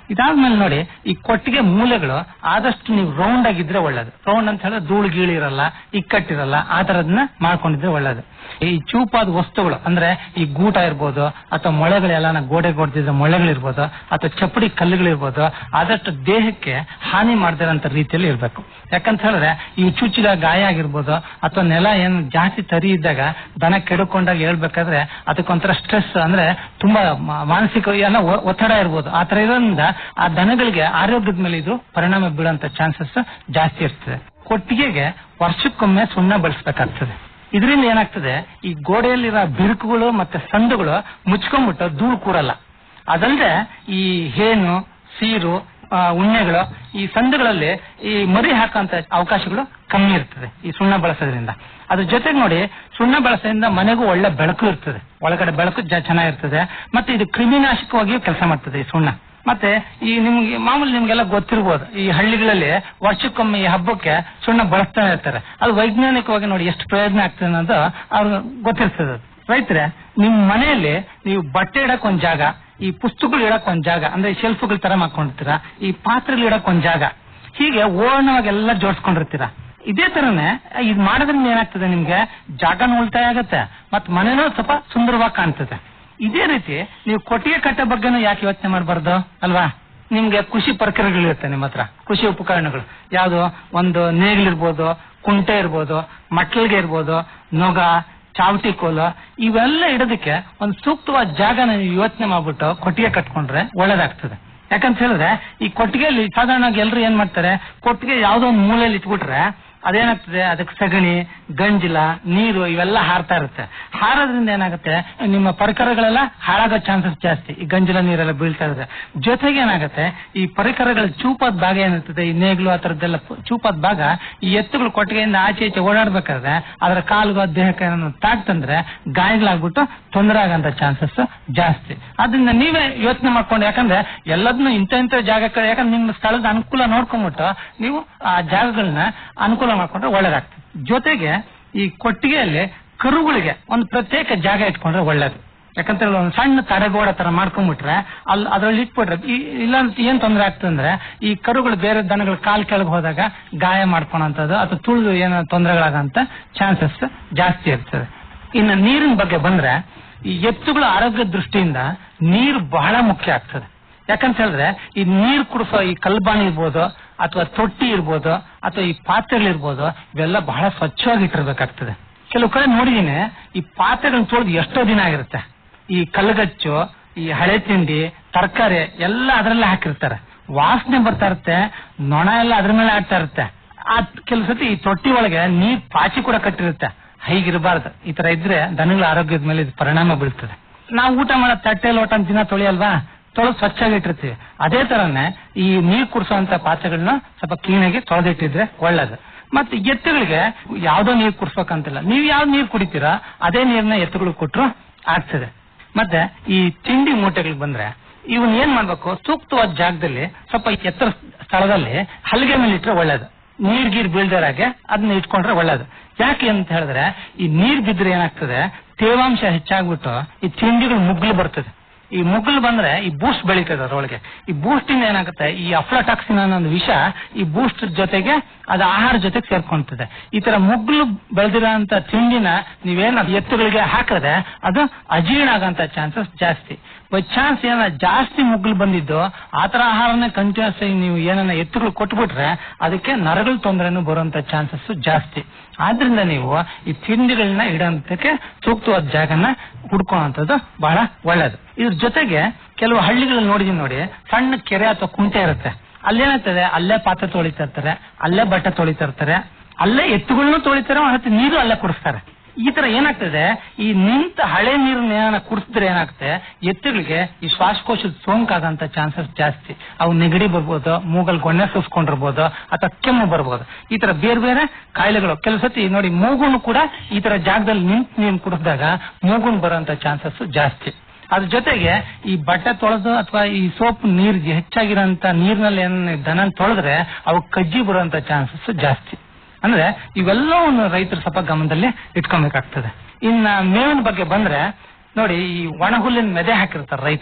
ಇದಾದ್ಮೇಲೆ ನೋಡಿ ಈ ಕೊಟ್ಟಿಗೆ ಮೂಲೆಗಳು ಆದಷ್ಟು ನೀವು ರೌಂಡ್ ಆಗಿದ್ರೆ ಒಳ್ಳೇದು ರೌಂಡ್ ಅಂತ ಹೇಳಿದ್ರೆ ಧೂಳು ಗೀಳು ಇರಲ್ಲ ಇಕ್ಕಟ್ಟಿರಲ್ಲ ಆ ತರದನ್ನ ಮಾಡ್ಕೊಂಡಿದ್ರೆ ಒಳ್ಳೇದು ಈ ಚೂಪಾದ ವಸ್ತುಗಳು ಅಂದ್ರೆ ಈ ಗೂಟ ಇರ್ಬೋದು ಅಥವಾ ಮೊಳೆಗಳೆಲ್ಲ ಗೋಡೆ ಕೊಡ್ತಿದ್ದ ಮೊಳೆಗಳಿರ್ಬೋದು ಅಥವಾ ಚಪ್ಪಡಿ ಕಲ್ಲುಗಳಿರ್ಬೋದು ಆದಷ್ಟು ದೇಹಕ್ಕೆ ಹಾನಿ ಮಾಡದಿರೋಂತ ರೀತಿಯಲ್ಲಿ ಇರಬೇಕು ಯಾಕಂತ ಹೇಳಿದ್ರೆ ಈ ಚುಚ್ಚಿದ ಗಾಯ ಆಗಿರ್ಬೋದು ಅಥವಾ ನೆಲ ಏನು ಜಾಸ್ತಿ ತರಿ ಇದ್ದಾಗ ದನ ಕೆಡ್ಕೊಂಡಾಗ ಹೇಳ್ಬೇಕಾದ್ರೆ ಅದಕ್ಕೊಂಥರ ಸ್ಟ್ರೆಸ್ ಅಂದ್ರೆ ತುಂಬಾ ಮ- ಮಾನಸಿಕ ಎಲ್ಲ ಒ- ಒತ್ತಡ ಇರ್ಬೋದು ಆ ತರ ಇರೋದ್ರಿಂದ ಆ ದನಗಳಿಗೆ ಆರೋಗ್ಯದ ಮೇಲೆ ಇದು ಪರಿಣಾಮ ಬೀಳುವಂತ ಚಾನ್ಸಸ್ ಜಾಸ್ತಿ ಇರ್ತದೆ ಕೊಟ್ಟಿಗೆಗೆ ವರ್ಷಕ್ಕೊಮ್ಮೆ ಸುಣ್ಣ ಬಳಸಬೇಕಾಗ್ತದೆ ಇದರಿಂದ ಏನಾಗ್ತದೆ ಈ ಗೋಡೆಯಲ್ಲಿರೋ ಬಿರುಕುಗಳು ಮತ್ತೆ ಸಂದುಗಳು ಮುಚ್ಕೊಂಡ್ಬಿಟ್ಟು ಧೂಳು ಕೂರಲ್ಲ ಅದಲ್ಲದೆ ಈ ಹೇನು ಸೀರು ಆ, ಉಣ್ಣೆಗಳು ಈ ಸಂದುಗಳಲ್ಲಿ ಈ ಮರಿ ಹಾಕುವಂತ ಅವಕಾಶಗಳು ಕಮ್ಮಿ ಇರ್ತದೆ ಈ ಸುಣ್ಣ ಬಳಸೋದ್ರಿಂದ ಅದ್ರ ಜೊತೆಗೆ ನೋಡಿ ಸುಣ್ಣ ಬಳಸೋದ್ರಿಂದ ಮನೆಗೂ ಒಳ್ಳೆ ಬೆಳಕು ಇರ್ತದೆ ಒಳಗಡೆ ಬೆಳಕು ಜ- ಚೆನ್ನಾಗಿರ್ತದೆ ಮತ್ತೆ ಇದು ಕ್ರಿಮಿನಾಶಕವಾಗಿಯೂ ಕೆಲಸ ಮಾಡ್ತದೆ ಈ ಸುಣ್ಣ ಮತ್ತೆ ಈ ನಿಮ್ಗೆ ಮಾಮೂಲಿ ನಿಮ್ಗೆಲ್ಲ ಗೊತ್ತಿರ್ಬೋದು ಈ ಹಳ್ಳಿಗಳಲ್ಲಿ ವರ್ಷಕ್ಕೊಮ್ಮೆ ಈ ಹಬ್ಬಕ್ಕೆ ಸುಣ್ಣ ಬಳಸ್ತಾನೆ ಇರ್ತಾರೆ ಅದು ವೈಜ್ಞಾನಿಕವಾಗಿ ನೋಡಿ ಎಷ್ಟು ಪ್ರಯೋಜನ ಆಗ್ತದೆ ಅನ್ನೋದು ಅವ್ರಿಗೆ ಗೊತ್ತಿರ್ತದೆ ಅದು. ರೈತರೆ ನಿಮ್ ಮನೆಯಲ್ಲಿ ನೀವು ಬಟ್ಟೆ ಇಡಕ್ ಒಂದ್ ಜಾಗ ಈ ಪುಸ್ತಕಗಳು ಇಡಕ್ ಒಂದ್ ಜಾಗ ಅಂದ್ರೆ ಶೆಲ್ಫ್ಗಳ ತರ ಮಾಡ್ಕೊಂಡಿರ್ತೀರಾ ಈ ಪಾತ್ರೆಗಳು ಇಡಕ್ ಒಂದ್ ಜಾಗ ಹೀಗೆ ಓರಣವಾಗಿ ಎಲ್ಲ ಜೋಡಿಸ್ಕೊಂಡಿರ್ತೀರಾ ಇದೇ ತರನೇ ಇದು ಮಾಡೋದ್ರಿಂದ ಏನಾಗ್ತದೆ ನಿಮ್ಗೆ ಜಾಗನೂ ಉಳಿತಾಯ ಆಗತ್ತೆ ಮತ್ ಮನೆನೂ ಸ್ವಲ್ಪ ಸುಂದರವಾಗಿ ಕಾಣ್ತದೆ ಇದೇ ರೀತಿ ನೀವು ಕೊಟ್ಟಿಗೆ ಕಟ್ಟೋ ಬಗ್ಗೆನೂ ಯಾಕೆ ಯೋಚನೆ ಮಾಡಬಾರ್ದು ಅಲ್ವಾ ನಿಮ್ಗೆ ಕೃಷಿ ಪರಿಕರಗಳಿರುತ್ತೆ ನಿಮ್ಮ ಹತ್ರ ಕೃಷಿ ಉಪಕರಣಗಳು ಯಾವುದು ಒಂದು ನೇಗಿಲಿರ್ಬೋದು ಕುಂಟೆ ಇರ್ಬೋದು ಮಟ್ಲಿಗೆ ಇರ್ಬೋದು ನೊಗ ಚಾವಟಿ ಕೋಲು ಇವೆಲ್ಲ ಇಡೋದಕ್ಕೆ ಒಂದು ಸೂಕ್ತವಾದ ಜಾಗನ ನೀವು ಯೋಚನೆ ಮಾಡ್ಬಿಟ್ಟು ಕೊಟ್ಟಿಗೆ ಕಟ್ಕೊಂಡ್ರೆ ಒಳ್ಳೇದಾಗ್ತದೆ ಯಾಕಂತ ಹೇಳಿದ್ರೆ ಈ ಕೊಟ್ಟಿಗೆಯಲ್ಲಿ ಸಾಧಾರಣವಾಗಿ ಎಲ್ಲರೂ ಏನ್ ಮಾಡ್ತಾರೆ ಕೊಟ್ಟಿಗೆ ಯಾವ್ದೋ ಒಂದು ಮೂಲೆಯಲ್ಲಿ ಇಟ್ಬಿಟ್ರೆ ಅದೇನಾಗ್ತದೆ ಅದಕ್ಕೆ ಸಗಣಿ ಗಂಜಿಲ ನೀರು ಇವೆಲ್ಲ ಹಾರ್ತಾ ಇರುತ್ತೆ ಹಾರೋದ್ರಿಂದ ಏನಾಗುತ್ತೆ ನಿಮ್ಮ ಪರಿಕರಗಳೆಲ್ಲ ಹಾಳಾಗೋ ಚಾನ್ಸಸ್ ಜಾಸ್ತಿ ಈ ಗಂಜಿಲ ನೀರೆಲ್ಲ ಬೀಳ್ತಾ ಇರುತ್ತೆ ಜೊತೆಗೆ ಏನಾಗುತ್ತೆ ಈ ಪರಿಕರಗಳ ಚೂಪಾದ ಭಾಗ ಏನಿರ್ತದೆ ಈ ನೇಗ್ಲು ಆ ತರದ್ದೆಲ್ಲ ಪ- ಚೂಪಾದ ಭಾಗ ಈ ಎತ್ತುಗಳು ಕೊಟ್ಟಿಗೆಯಿಂದ ಆಚೆ ಈಚೆ ಓಡಾಡ್ಬೇಕಾದ್ರೆ ಅದರ ಕಾಲ್ಗೋ ದೇಹಕ್ಕೆ ಏನಾದ್ರು ತಾಕ್ತಂದ್ರೆ ಗಾಯಗಳಾಗ್ಬಿಟ್ಟು ತೊಂದರೆ ಆಗಂತ ಚಾನ್ಸಸ್ ಜಾಸ್ತಿ ಅದರಿಂದ ನೀವೇ ಯೋಚನೆ ಮಾಡ್ಕೊಂಡು ಯಾಕಂದ್ರೆ ಎಲ್ಲದನ್ನು ಇಂಥ ಇಂಥ ಜಾಗಕ್ಕೆ ಯಾಕಂದ್ರೆ ನಿಮ್ಮ ಸ್ಥಳದ ಅನುಕೂಲ ನೋಡ್ಕೊಂಡ್ಬಿಟ್ಟು ನೀವು ಆ ಜಾಗಗಳನ್ನ ಅನುಕೂಲ ಮಾಡ್ಕೊಂಡ್ರೆ ಒಳ್ಳೇದಾಗ್ತದೆ ಜೊತೆಗೆ ಈ ಕೊಟ್ಟಿಗೆಯಲ್ಲಿ ಕರುಗಳಿಗೆ ಒಂದು ಪ್ರತ್ಯೇಕ ಜಾಗ ಇಟ್ಕೊಂಡ್ರೆ ಒಳ್ಳೇದು ಯಾಕಂತ ಹೇಳಿದ್ರೆ ಒಂದು ಸಣ್ಣ ತಡೆಗೋಡೆ ತರ ಮಾಡ್ಕೊಂಡ್ಬಿಟ್ರೆ ಅಲ್ಲಿ ಅದ್ರಲ್ಲಿ ಇಟ್ಬಿಟ್ರೆ ಈ- ಇಲ್ಲ ಅಂತ ಏನ್ ತೊಂದರೆ ಆಗ್ತದೆ ಅಂದ್ರೆ ಈ ಕರುಗಳು ಬೇರೆ ದನಗಳ ಕಾಲ್ ಕೆಳಗೆ ಹೋದಾಗ ಗಾಯ ಮಾಡ್ಕೊಳಂತದ್ದು ಅಥವಾ ತುಳಿದು ಏನೋ ತೊಂದರೆಗಳಾಗಂತ ಚಾನ್ಸಸ್ ಜಾಸ್ತಿ ಇರ್ತದೆ ಇನ್ನು ನೀರಿನ ಬಗ್ಗೆ ಬಂದ್ರೆ ಈ ಎತ್ತುಗಳ ಆರೋಗ್ಯ ದೃಷ್ಟಿಯಿಂದ ನೀರು ಬಹಳ ಮುಖ್ಯ ಆಗ್ತದೆ ಯಾಕಂತ ಹೇಳಿದ್ರೆ ಈ ನೀರು ಕುಡಿಸೋ ಈ ಕಲ್ಬಾಣಿ ಇರ್ಬೋದು ಅಥವಾ ತೊಟ್ಟಿ ಇರ್ಬೋದು ಅಥವಾ ಈ ಪಾತ್ರೆಗಳಿರ್ಬೋದು ಇವೆಲ್ಲ ಬಹಳ ಸ್ವಚ್ಛವಾಗಿ ಇಟ್ಟಿರ್ಬೇಕಾಗ್ತದೆ ಕೆಲವು ಕಡೆ ನೋಡಿದೀನಿ ಈ ಪಾತ್ರೆಗಳನ್ನ ತೊಳೆದು ಎಷ್ಟೋ ದಿನ ಆಗಿರುತ್ತೆ ಈ ಕಲ್ಲಗಚ್ಚು ಈ ಹಳೆ ತಿಂಡಿ ತರಕಾರಿ ಎಲ್ಲ ಅದರಲ್ಲೇ ಹಾಕಿರ್ತಾರೆ ವಾಸನೆ ಬರ್ತಾ ಇರುತ್ತೆ ನೊಣ ಎಲ್ಲ ಅದ್ರ ಮೇಲೆ ಆಗ್ತಾ ಇರುತ್ತೆ ಆ ಕೆಲವು ಸತಿ ಈ ತೊಟ್ಟಿ ಒಳಗೆ ನೀರ್ ಪಾಚಿ ಕೂಡ ಕಟ್ಟಿರುತ್ತೆ ಹೀಗಿರಬಾರ್ದು ಈ ತರ ಇದ್ರೆ ದನಗಳ ಆರೋಗ್ಯದ ಮೇಲೆ ಇದು ಪರಿಣಾಮ ಬೀಳ್ತದೆ ನಾವು ಊಟ ಮಾಡೋ ತಟ್ಟೆ ಲೋಟ ದಿನ ತೊಳೆಯಲ್ವಾ ತೊಳೆದು ಸ್ವಚ್ಛಾಗಿ ಇಟ್ಟಿರ್ತೀವಿ ಅದೇ ತರನೇ ಈ ನೀರ್ ಕುಡಿಸುವಂತ ಪಾತ್ರೆಗಳನ್ನ ಸ್ವಲ್ಪ ಕ್ಲೀನ್ ಆಗಿ ತೊಳೆದಿಟ್ಟಿದ್ರೆ ಒಳ್ಳೇದು ಮತ್ತೆ ಎತ್ತುಗಳಿಗೆ ಯಾವ್ದೋ ನೀರ್ ಕುಡಿಸ್ಬೇಕಂತಿಲ್ಲ ನೀವು ಯಾವ್ದು ನೀರ್ ಕುಡಿತೀರಾ ಅದೇ ನೀರ್ನ ಎತ್ತುಗಳಿಗೆ ಕೊಟ್ರು ಆಗ್ತದೆ ಮತ್ತೆ ಈ ತಿಂಡಿ ಮೂಟೆಗಳಿಗೆ ಬಂದ್ರೆ ಇವನ್ ಏನ್ ಮಾಡ್ಬೇಕು ಸೂಕ್ತವಾದ ಜಾಗದಲ್ಲಿ ಸ್ವಲ್ಪ ಎತ್ತರ ಸ್ಥಳದಲ್ಲಿ ಹಲಿಗೆ ಮೇಲೆ ಇಟ್ರೆ ಒಳ್ಳೇದು ನೀರ್ ಗೀರ್ ಬೀಳ್ದಾರಾಗೆ ಅದನ್ನ ಇಟ್ಕೊಂಡ್ರೆ ಒಳ್ಳೇದು ಯಾಕೆ ಅಂತ ಹೇಳಿದ್ರೆ ಈ ನೀರ್ ಬಿದ್ರೆ ಏನಾಗ್ತದೆ ತೇವಾಂಶ ಹೆಚ್ಚಾಗ್ಬಿಟ್ಟು ಈ ತಿಂಡಿಗಳು ಮುಗ್ಲು ಬರ್ತದೆ ಈ ಮುಗ್ಲು ಬಂದ್ರೆ ಈ ಬೂಸ್ಟ್ ಬೆಳೀತದೆ ಅದರೊಳಗೆ ಈ ಬೂಸ್ಟ್ ಇಂದ ಏನಾಗುತ್ತೆ ಈ ಅಫ್ಲಟಾಕ್ಸಿನ್ ಅನ್ನೋ ಒಂದು ವಿಷ ಈ ಬೂಸ್ಟ್ ಜೊತೆಗೆ ಅದು ಆಹಾರ ಜೊತೆಗೆ ಸೇರ್ಕೊಂತದೆ ಈ ತರ ಮುಗ್ಲು ಬೆಳೆದಿರೋಂತ ತಿಂಡಿನ ನೀವೇನ ಎತ್ತುಗಳಿಗೆ ಹಾಕಿದ್ರೆ ಅದು ಅಜೀರ್ಣ ಆಗಂತ ಚಾನ್ಸಸ್ ಜಾಸ್ತಿ ಬೈ ಚಾನ್ಸ್ ಏನ ಜಾಸ್ತಿ ಮುಗ್ಲು ಬಂದಿದ್ದು ಆ ತರ ಆಹಾರನೇ ಕಂಟಿನ್ಯೂಸ್ ನೀವು ಏನನ್ನ ಎತ್ತುಗಳು ಕೊಟ್ಬಿಟ್ರೆ ಅದಕ್ಕೆ ನರಗಳ ತೊಂದರೆನೂ ಬರುವಂತ ಚಾನ್ಸಸ್ ಜಾಸ್ತಿ ಆದ್ರಿಂದ ನೀವು ಈ ತಿಂಡಿಗಳನ್ನ ಇಡೋಂತಕ್ಕೆ ಸೂಕ್ತವಾದ ಜಾಗನ ಹುಡ್ಕೊಳ್ಳುವಂಥದ್ದು ಬಹಳ ಒಳ್ಳೇದು ಇದ್ರ ಜೊತೆಗೆ ಕೆಲವು ಹಳ್ಳಿಗಳಲ್ಲಿ ನೋಡಿದೀನಿ ನೋಡಿ ಸಣ್ಣ ಕೆರೆ ಅಥವಾ ಕುಂಟೆ ಇರುತ್ತೆ ಅಲ್ಲೇನಾಗ್ತದೆ ಅಲ್ಲೇ ಪಾತ್ರೆ ತೊಳಿತಾ ಇರ್ತಾರೆ ಅಲ್ಲೇ ಬಟ್ಟೆ ತೊಳಿತಾ ಇರ್ತಾರೆ ಅಲ್ಲೇ ಎತ್ತುಗಳನ್ನು ತೊಳಿತಾರೆ ಮತ್ತೆ ನೀರು ಅಲ್ಲೇ ಕುಡಿಸ್ತಾರೆ ಈ ತರ ಏನಾಗ್ತದೆ ಈ ನಿಂತ ಹಳೆ ನೀರನ್ನ ಏನಾರ ಕುಡಿಸಿದ್ರೆ ಏನಾಗುತ್ತೆ ಎತ್ತುಗಳಿಗೆ ಈ ಶ್ವಾಸಕೋಶದ ಸೋಂಕಾಗಂತ ಚಾನ್ಸಸ್ ಜಾಸ್ತಿ ಅವು ನೆಗಡಿ ಬರ್ಬೋದು ಮೂಗಲ್ ಗೊಣ್ಣೆ ಸುಸ್ಕೊಂಡಿರ್ಬೋದು ಅಥವಾ ಕೆಮ್ಮು ಬರ್ಬೋದು ಈ ತರ ಬೇರೆ ಬೇರೆ ಕಾಯಿಲೆಗಳು ಕೆಲವು ಸತಿ ನೋಡಿ ಮೂಗುನು ಕೂಡ ಈ ತರ ಜಾಗದಲ್ಲಿ ನಿಂತು ನೀರು ಕುಡಿಸಿದಾಗ ಮೂಗುನ್ ಬರುವಂತ ಚಾನ್ಸಸ್ ಜಾಸ್ತಿ ಅದ್ರ ಜೊತೆಗೆ ಈ ಬಟ್ಟೆ ತೊಳೆದು ಅಥವಾ ಈ ಸೋಪ್ ನೀರ್ ಹೆಚ್ಚಾಗಿರೋಂತ ನೀರಿನಲ್ಲಿ ಏನ್ ದನ ತೊಳೆದ್ರೆ ಅವು ಕಜ್ಜಿ ಬರುವಂತ ಚಾನ್ಸಸ್ ಜಾಸ್ತಿ ಅಂದ್ರೆ ಇವೆಲ್ಲವನ್ನು ರೈತರು ಸ್ವಲ್ಪ ಗಮನದಲ್ಲಿ ಇಟ್ಕೊಬೇಕಾಗ್ತದೆ ಇನ್ನ ಮೇವಿನ ಬಗ್ಗೆ ಬಂದ್ರೆ ನೋಡಿ ಈ ಒಣ ಹುಲ್ಲಿನ ಮೆದೆ ಹಾಕಿರ್ತಾರೆ ರೈತರು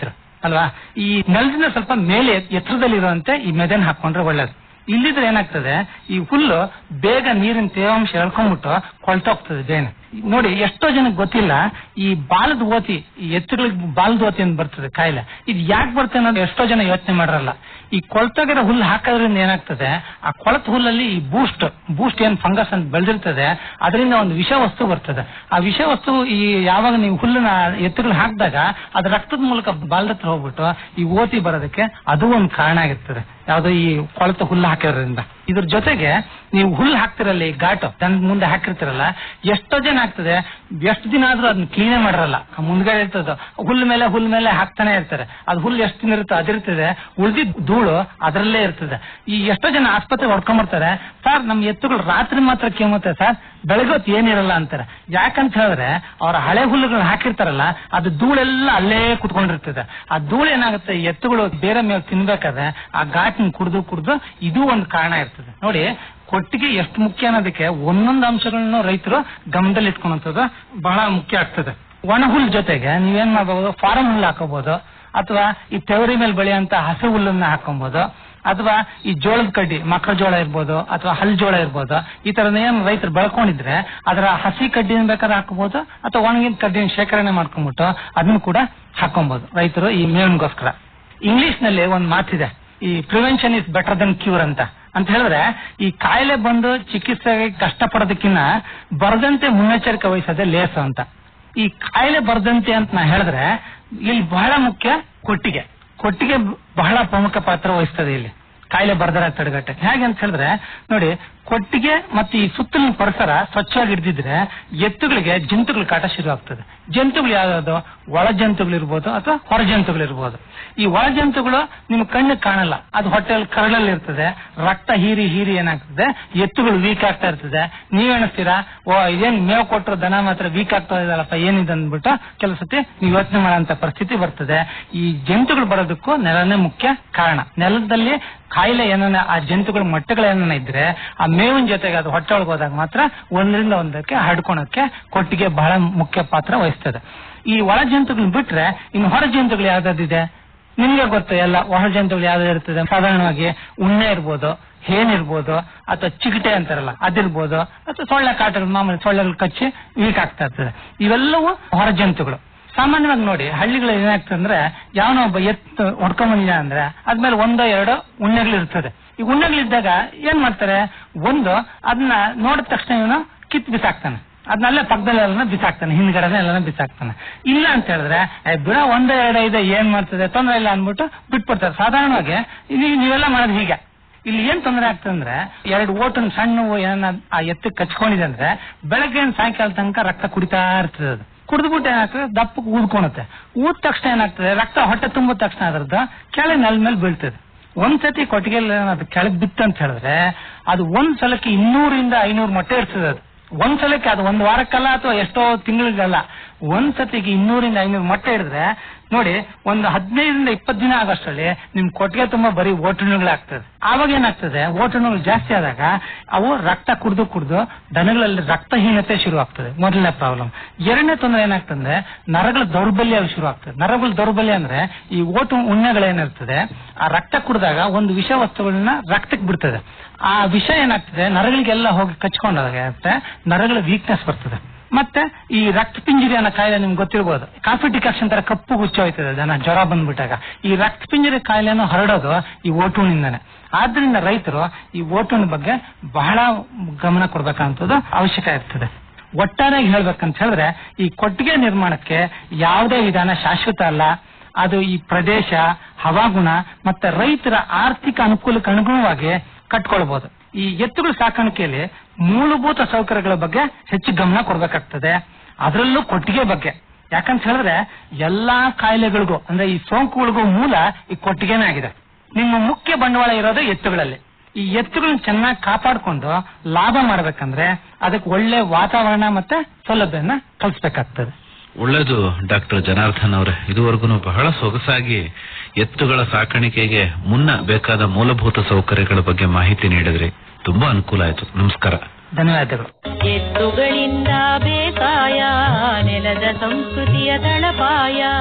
ಅಲ್ವಾ ಈ ನೆಲದಿಂದ ಸ್ವಲ್ಪ ಮೇಲೆ ಎತ್ತರದಲ್ಲಿರುವಂತೆ ಈ ಮೆದನ್ ಹಾಕೊಂಡ್ರೆ ಒಳ್ಳೇದು ಇಲ್ಲಿದ್ರೆ ಏನಾಗ್ತದೆ ಈ ಹುಲ್ಲು ಬೇಗ ನೀರಿನ ತೇವಾಂಶ ಎಳ್ಕೊಂಡ್ಬಿಟ್ಟು ಕೊಳ್ತೋಗ್ತದೆ ಬೇನೆ ನೋಡಿ ಎಷ್ಟೋ ಜನಕ್ಕೆ ಗೊತ್ತಿಲ್ಲ ಈ ಬಾಲದ ಓತಿ ಈ ಎತ್ತುಗಳಿಗೆ ಬಾಲದ ಓತಿ ಅಂತ ಬರ್ತದೆ ಕಾಯಿಲೆ ಇದು ಯಾಕೆ ಬರ್ತದೆ ಅನ್ನೋದು ಎಷ್ಟೋ ಜನ ಯೋಚನೆ ಮಾಡಲ್ಲ ಈ ಕೊಳ್ತೋಗಿರೋ ಹುಲ್ಲು ಹಾಕೋದ್ರಿಂದ ಏನಾಗ್ತದೆ ಆ ಕೊಳತ ಹುಲ್ಲಲ್ಲಿ ಈ ಬೂಸ್ಟ್ ಬೂಸ್ಟ್ ಏನ್ ಫಂಗಸ್ ಅಂತ ಬೆಳೆದಿರ್ತದೆ ಅದರಿಂದ ಒಂದು ವಿಷ ವಸ್ತು ಬರ್ತದೆ ಆ ವಿಷ ವಸ್ತು ಈ ಯಾವಾಗ ನೀವು ಹುಲ್ಲನ್ನ ಎತ್ತುಗಳು ಹಾಕಿದಾಗ ಅದು ರಕ್ತದ ಮೂಲಕ ಬಾಲದ ಹತ್ರ ಹೋಗ್ಬಿಟ್ಟು ಈ ಓತಿ ಬರೋದಕ್ಕೆ ಅದು ಒಂದು ಕಾರಣ ಆಗಿರ್ತದೆ ಯಾವ್ದೋ ಈ ಕೊಳತ ಹುಲ್ಲು ಹಾಕಿರೋದ್ರಿಂದ ಇದ್ರ ಜೊತೆಗೆ ನೀವು ಹುಲ್ಲು ಹಾಕ್ತಿರಲ್ಲ ಈ ಘಾಟು ದನದ ಮುಂದೆ ಹಾಕಿರ್ತಿರಲ್ಲ ಎಷ್ಟೋ ಜನ ಆಗ್ತದೆ ಎಷ್ಟು ದಿನ ಆದ್ರೂ ಅದನ್ನ ಕ್ಲೀನೇ ಮಾಡಿರಲ್ಲ ಆ ಮುಂದ್ಗಡೆ ಇರ್ತದ ಹುಲ್ಲು ಮೇಲೆ ಹುಲ್ಲು ಮೇಲೆ ಹಾಕ್ತಾನೆ ಇರ್ತಾರೆ ಅದು ಹುಲ್ಲು ಎಷ್ಟು ದಿನ ಇರುತ್ತೋ ಅದಿರ್ತದೆ ಉಳಿದಿದ್ ಧೂಳು ಅದರಲ್ಲೇ ಇರ್ತದೆ ಈ ಎಷ್ಟೋ ಜನ ಆಸ್ಪತ್ರೆ ಹೊಡ್ಕೊಂಡ್ಬರ್ತಾರೆ ಸರ್ ನಮ್ ಎತ್ತುಗಳು ರಾತ್ರಿ ಮಾತ್ರ ಕೆಮ್ಮುತ್ತೆ ಸರ್ ಬೆಳಗ್ಗೆ ಹೊತ್ತು ಏನಿರಲ್ಲ ಅಂತಾರೆ ಯಾಕಂತ ಹೇಳಿದ್ರೆ ಅವ್ರ ಹಳೆ ಹುಲ್ಲುಗಳನ್ನ ಹಾಕಿರ್ತಾರಲ್ಲ ಅದು ಧೂಳೆಲ್ಲ ಅಲ್ಲೇ ಕುತ್ಕೊಂಡಿರ್ತದೆ ಆ ಧೂಳು ಏನಾಗುತ್ತೆ ಈ ಎತ್ತುಗಳು ಬೇರೆ ಮೇಲೆ ತಿನ್ಬೇಕಾದ್ರೆ ಆ ಘಾಟ್ನ ಕುಡ್ದು ಕುಡ್ದು ಇದು ಒಂದು ಕಾರಣ ಇರ್ತದೆ ನೋಡಿ ಕೊಟ್ಟಿಗೆ ಎಷ್ಟು ಮುಖ್ಯ ಅನ್ನೋದಕ್ಕೆ ಒಂದೊಂದು ಅಂಶಗಳನ್ನು ರೈತರು ಗಮನದಲ್ಲಿ ಇಟ್ಕೊಳ್ಳುವಂಥದ್ದು ಬಹಳ ಮುಖ್ಯ ಆಗ್ತದೆ ಒಣ ಹುಲ್ ಜೊತೆಗೆ ನೀವೇನ್ ಮಾಡಬಹುದು ಫಾರಂ ಹುಲ್ಲು ಹಾಕೋಬಹುದು ಅಥವಾ ಈ ತೆವರಿ ಮೇಲೆ ಬೆಳೆಯುವಂತ ಹಸು ಹುಲ್ಲನ್ನ ಹಾಕೊಬಹುದು ಅಥವಾ ಈ ಜೋಳದ ಕಡ್ಡಿ ಮಕ್ಕಳ ಜೋಳ ಇರ್ಬೋದು ಅಥವಾ ಹಲ್ ಜೋಳ ಇರ್ಬೋದು ಈ ತರದ ಏನ್ ರೈತರು ಬೆಳ್ಕೊಂಡಿದ್ರೆ ಅದರ ಹಸಿ ಕಡ್ಡಿನ ಬೇಕಾದ್ರೆ ಹಾಕೋಬಹುದು ಅಥವಾ ಒಣಗಿನ ಕಡ್ಡಿನ ಶೇಖರಣೆ ಮಾಡ್ಕೊಂಡ್ಬಿಟ್ಟು ಅದನ್ನು ಕೂಡ ಹಾಕೊಬಹುದು ರೈತರು ಈ ಮೇವಿನಗೋಸ್ಕರ ಇಂಗ್ಲಿಷ್ ನಲ್ಲಿ ಒಂದ್ ಮಾತಿದೆ ಈ prevention is better than cure ಅಂತ ಅಂತ ಹೇಳಿದ್ರೆ ಈ ಕಾಯಿಲೆ ಬಂದು ಚಿಕಿತ್ಸೆಗೆ ಕಷ್ಟಪಡೋದಕ್ಕಿಂತ ಬರದಂತೆ ಮುನ್ನೆಚ್ಚರಿಕೆ ವಹಿಸೋದೇ ಲೇಸು ಅಂತ ಈ ಕಾಯಿಲೆ ಬರದಂತೆ ಅಂತ ನಾ ಹೇಳಿದ್ರೆ ಇಲ್ಲಿ ಬಹಳ ಮುಖ್ಯ ಕೊಟ್ಟಿಗೆ ಕೊಟ್ಟಿಗೆ ಬಹಳ ಪ್ರಮುಖ ಪಾತ್ರ ವಹಿಸ್ತದೆ ಇಲ್ಲಿ ಕಾಯಿಲೆ ಬರ್ದರ ತಡೆಗಟ್ಟೆ ಹೇಗೆ ಅಂತ ಹೇಳಿದ್ರೆ ನೋಡಿ ಕೊಟ್ಟಿಗೆ ಮತ್ತೆ ಈ ಸುತ್ತಲಿನ ಪರಿಸರ ಸ್ವಚ್ಛವಾಗಿ ಹಿಡಿದಿದ್ರೆ ಎತ್ತುಗಳಿಗೆ ಜಂತುಗಳ ಕಾಟ ಶುರು ಆಗ್ತದೆ ಜಂತುಗಳು ಯಾವ್ಯಾವ್ದು ಒಳ ಜಂತುಗಳು ಇರ್ಬೋದು ಅಥವಾ ಹೊರ ಜಂತುಗಳು ಇರ್ಬೋದು ಈ ಒಳ ಜಂತುಗಳು ನಿಮ್ ಕಣ್ಣಿಗೆ ಕಾಣಲ್ಲ ಅದು ಹೊಟ್ಟೆಯಲ್ಲಿ ಕರಳಲ್ಲಿ ಇರ್ತದೆ ರಕ್ತ ಹೀರಿ ಹೀರಿ ಏನಾಗ್ತದೆ ಎತ್ತುಗಳು ವೀಕ್ ಆಗ್ತಾ ಇರ್ತದೆ ನೀವ್ ಎಣಿಸ್ತೀರಾ ಓ ಇದೇನ್ ಮೇವ್ ಕೊಟ್ಟರು ದನ ಮಾತ್ರ ವೀಕ್ ಆಗ್ತಾ ಇದಲ್ಲಪ್ಪ ಏನಿದೆ ಅಂದ್ಬಿಟ್ಟು ಕೆಲವು ಸತಿ ನೀವು ಯೋಚನೆ ಮಾಡೋಂತ ಪರಿಸ್ಥಿತಿ ಬರ್ತದೆ ಈ ಜಂತುಗಳು ಬರೋದಕ್ಕೂ ನೆಲನೇ ಮುಖ್ಯ ಕಾರಣ ನೆಲದಲ್ಲಿ ಕಾಯಿಲೆ ಏನನ್ನ ಆ ಜಂತುಗಳ ಮೊಟ್ಟೆಗಳು ಏನನ್ನ ಇದ್ರೆ ಆ ಮೇವಿನ ಜೊತೆಗೆ ಅದು ಹೊಟ್ಟೆ ಒಳಗೆ ಹೋದಾಗ ಮಾತ್ರ ಒಂದರಿಂದ ಒಂದಕ್ಕೆ ಹರಡ್ಕೊಳಕ್ಕೆ ಕೊಟ್ಟಿಗೆ ಬಹಳ ಮುಖ್ಯ ಪಾತ್ರ ವಹಿಸ್ತದೆ ಈ ಒಳ ಜಂತುಗಳನ್ನ ಬಿಟ್ರೆ ಇನ್ನು ಹೊರ ಜಂತುಗಳು ಯಾವ್ದಾದಿದೆ ನಿಮ್ಗೆ ಗೊತ್ತು ಎಲ್ಲ ಒಳ ಜಂತುಗಳು ಯಾವ್ದು ಇರ್ತದೆ ಸಾಧಾರಣವಾಗಿ ಉಣ್ಣೆ ಇರ್ಬೋದು ಹೇನ್ ಇರ್ಬೋದು ಅಥವಾ ಚಿಗಟೆ ಅಂತಾರಲ್ಲ ಅದಿರ್ಬೋದು ಅಥವಾ ಸೊಳ್ಳೆ ಕಾಟಗಳು ಮಾಮೂಲಿ ಸೊಳ್ಳೆಗಳು ಕಚ್ಚಿ ವೀಕ್ ಆಗ್ತಾ ಇರ್ತದೆ ಇವೆಲ್ಲವೂ ಹೊರ ಜಂತುಗಳು ಸಾಮಾನ್ಯವಾಗಿ ನೋಡಿ ಹಳ್ಳಿಗಳಲ್ಲಿ ಏನಾಗ್ತದೆ ಅಂದ್ರೆ ಯಾವನೋ ಒಬ್ಬ ಎತ್ತು ಹೊಡ್ಕೊಂಡ್ ಬಂದಿದ ಅಂದ್ರೆ ಅದ್ಮೇಲೆ ಒಂದೋ ಎರಡೋ ಉಣ್ಣೆಗಳು ಇರ್ತದೆ ಈ ಉಣ್ಣೆಗಳಿದ್ದಾಗ ಏನ್ ಮಾಡ್ತಾರೆ ಒಂದು ಅದನ್ನ ನೋಡಿದ ತಕ್ಷಣ ಇವನು ಕಿತ್ ಬಿಸಾಕ್ತಾನೆ ಅದನ್ನೆಲ್ಲ ಪಕ್ಕದಲ್ಲೆಲ್ಲ ಬಿಸಾಕ್ತಾನೆ ಹಿಂದ್ಗಡೆ ಎಲ್ಲ ಬಿಸಾಕ್ತಾನೆ ಇಲ್ಲ ಅಂತ ಹೇಳಿದ್ರೆ ಏ, ಬಿಡ ಒಂದೇ ಎರಡೋ ಇದೆ ಏನ್ ಮಾಡ್ತದೆ ತೊಂದರೆ ಇಲ್ಲ ಅಂದ್ಬಿಟ್ಟು ಬಿಟ್ಬಿಡ್ತಾರೆ ಸಾಧಾರಣವಾಗಿ ಇಲ್ಲಿ ನೀವೆಲ್ಲ ಮಾಡೋದು ಹೀಗೆ ಇಲ್ಲಿ ಏನ್ ತೊಂದರೆ ಆಗ್ತದೆ ಅಂದ್ರೆ ಎರಡು ಓಟನ್ ಸಣ್ಣ ಏನ ಆ ಎತ್ತಕ್ಕೆ ಕಚ್ಕೊಂಡಿದೆ ಅಂದ್ರೆ ಬೆಳಗ್ಗೆ ಸಾಯಂಕಾಲ ತನಕ ರಕ್ತ ಕುಡಿತಾ ಇರ್ತದೆ ಅದು ಕುಡಿದ್ಬಿಟ್ಟು ಏನಾಗ್ತದೆ ದಪ್ಪಕ್ಕೆ ಊದ್ಕೊಳುತ್ತೆ ಊದ ತಕ್ಷಣ ಏನಾಗ್ತದೆ ರಕ್ತ ಹೊಟ್ಟೆ ತುಂಬಿದ ತಕ್ಷಣ ಅದರದ್ದು ಕೆಳಗೆ ನೆಲ ಮೇಲೆ ಬೀಳ್ತದೆ ಒಂದ್ಸತಿ ಕೊಟ್ಟಿಗೆಲ್ಲ ಅದು ಕೆಳಗ್ ಬಿತ್ತು ಅಂತ ಹೇಳಿದ್ರೆ ಅದು ಒಂದ್ ಸಲಕ್ಕೆ ಇನ್ನೂರಿಂದ ಐನೂರು ಮೊಟ್ಟೆ ಇರ್ತದೆ ಅದು ಒಂದ್ ಸಲಕ್ಕೆ ಅದು ಒಂದ್ ವಾರಕ್ಕಲ್ಲ ಅಥವಾ ಎಷ್ಟೋ ತಿಂಗಳಿಗಲ್ಲ ಒಂದ್ ಸತಿಗೆ ಇನ್ನೂರಿಂದ ಐನೂರು ಮೊಟ್ಟೆ ಹಿಡಿದ್ರೆ ನೋಡಿ ಒಂದು ಹದಿನೈದರಿಂದ ಇಪ್ಪತ್ತು ದಿನ ಆಗಷ್ಟರಲ್ಲಿ ನಿಮ್ ಕೊಟ್ಟಿಗೆ ತುಂಬಾ ಬರೀ ಓಟುಣುಗಳಾಗ್ತದೆ ಆವಾಗ ಏನಾಗ್ತದೆ ಓಟುಣುಗಳು ಜಾಸ್ತಿ ಆದಾಗ ಅವು ರಕ್ತ ಕುಡ್ದು ಕುಡ್ದು ದನಗಳಲ್ಲಿ ರಕ್ತಹೀನತೆ ಶುರು ಆಗ್ತದೆ ಮೊದಲನೇ ಪ್ರಾಬ್ಲಮ್ ಎರಡನೇ ತೊಂದರೆ ಏನಾಗ್ತದೆ ನರಗಳ ದೌರ್ಬಲ್ಯ ಶುರು ಆಗ್ತದೆ ನರಗಳ ದೌರ್ಬಲ್ಯ ಅಂದ್ರೆ ಈ ಓಟು ಉಣ್ಣೆಗಳೇನಿರ್ತದೆ ಆ ರಕ್ತ ಕುಡಿದಾಗ ಒಂದು ವಿಷ ವಸ್ತುಗಳನ್ನ ರಕ್ತಕ್ಕೆ ಬಿಡ್ತದೆ ಆ ವಿಷ ಏನಾಗ್ತದೆ ನರಗಳಿಗೆಲ್ಲ ಹೋಗಿ ಕಚ್ಕೊಂಡಾಗ ಏನಾಗುತ್ತೆ ನರಗಳ ವೀಕ್ನೆಸ್ ಬರ್ತದೆ ಮತ್ತೆ ಈ ರಕ್ತ ಪಿಂಜರಿ ಅನ್ನೋ ಕಾಯಿಲೆ ನಿಮ್ಗೆ ಗೊತ್ತಿರ್ಬೋದು ಕಾಫಿ ಡಿಕಾಕ್ಷನ್ ತರ ಕಪ್ಪು ಗುಚ್ಚ ಹೋಯ್ತದೆ ದನ ಜ್ವರ ಬಂದ್ಬಿಟ್ಟಾಗ ಈ ರಕ್ತ ಪಿಂಜರಿ ಕಾಯಿಲೆಯನ್ನು ಹರಡೋದು ಈ ಓಟುಣಿಂದಾನೆ ಆದ್ರಿಂದ ರೈತರು ಈ ಓಟುಣ ಬಗ್ಗೆ ಬಹಳ ಗಮನ ಕೊಡ್ಬೇಕಂತದ್ದು ಅವಶ್ಯಕ ಇರ್ತದೆ ಒಟ್ಟಾರೆಯಾಗಿ ಹೇಳ್ಬೇಕಂತ ಹೇಳಿದ್ರೆ ಈ ಕೊಟ್ಟಿಗೆ ನಿರ್ಮಾಣಕ್ಕೆ ಯಾವುದೇ ವಿಧಾನ ಶಾಶ್ವತ ಅಲ್ಲ ಅದು ಈ ಪ್ರದೇಶ ಹವಾಗುಣ ಮತ್ತೆ ರೈತರ ಆರ್ಥಿಕ ಅನುಕೂಲಕ್ಕೆ ಅನುಗುಣವಾಗಿ ಕಟ್ಕೊಳ್ಬಹುದು ಈ ಎತ್ತುಗಳ ಸಾಕಾಣಿಕೆಯಲ್ಲಿ ಮೂಲಭೂತ ಸೌಕರ್ಯಗಳ ಬಗ್ಗೆ ಹೆಚ್ಚು ಗಮನ ಕೊಡ್ಬೇಕಾಗ್ತದೆ ಅದರಲ್ಲೂ ಕೊಟ್ಟಿಗೆ ಬಗ್ಗೆ ಯಾಕಂತ ಹೇಳಿದ್ರೆ ಎಲ್ಲಾ ಕಾಯಿಲೆಗಳಿಗೂ ಅಂದ್ರೆ ಈ ಸೋಂಕುಗಳಿಗೂ ಮೂಲ ಈ ಕೊಟ್ಟಿಗೆನೇ ಆಗಿದೆ ನಿಮ್ಮ ಮುಖ್ಯ ಬಂಡವಾಳ ಇರೋದು ಎತ್ತುಗಳಲ್ಲಿ ಈ ಎತ್ತುಗಳನ್ನ ಚೆನ್ನಾಗಿ ಕಾಪಾಡಿಕೊಂಡು ಲಾಭ ಮಾಡ್ಬೇಕಂದ್ರೆ ಅದಕ್ಕೆ ಒಳ್ಳೆ ವಾತಾವರಣ ಮತ್ತೆ ಸೌಲಭ್ಯನ ಕಲ್ಸ್ಬೇಕಾಗ್ತದೆ ಒಳ್ಳೆಯದು ಡಾಕ್ಟರ್ ಜನಾರ್ದನ್ ಅವರೇ ಇದುವರೆಗೂ ಬಹಳ ಸೊಗಸಾಗಿ ಎತ್ತುಗಳ ಸಾಕಾಣಿಕೆಗೆ ಮುನ್ನ ಬೇಕಾದ ಮೂಲಭೂತ ಸೌಕರ್ಯಗಳ ಬಗ್ಗೆ ಮಾಹಿತಿ ನೀಡಿದ್ರಿ ತುಂಬಾ ಅನುಕೂಲ ಆಯ್ತು ನಮಸ್ಕಾರ ಧನ್ಯವಾದಗಳು ಎತ್ತುಗಳಿಂದ ಬೇಸಾಯ ನೆಲದ ಸಂಸ್ಕೃತಿಯ ತಳಪಾಯ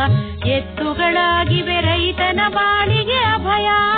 ಎತ್ತುಗಳಾಗಿವೆ ರೈತನ ಬಾಳಿಗೆ ಅಭಯ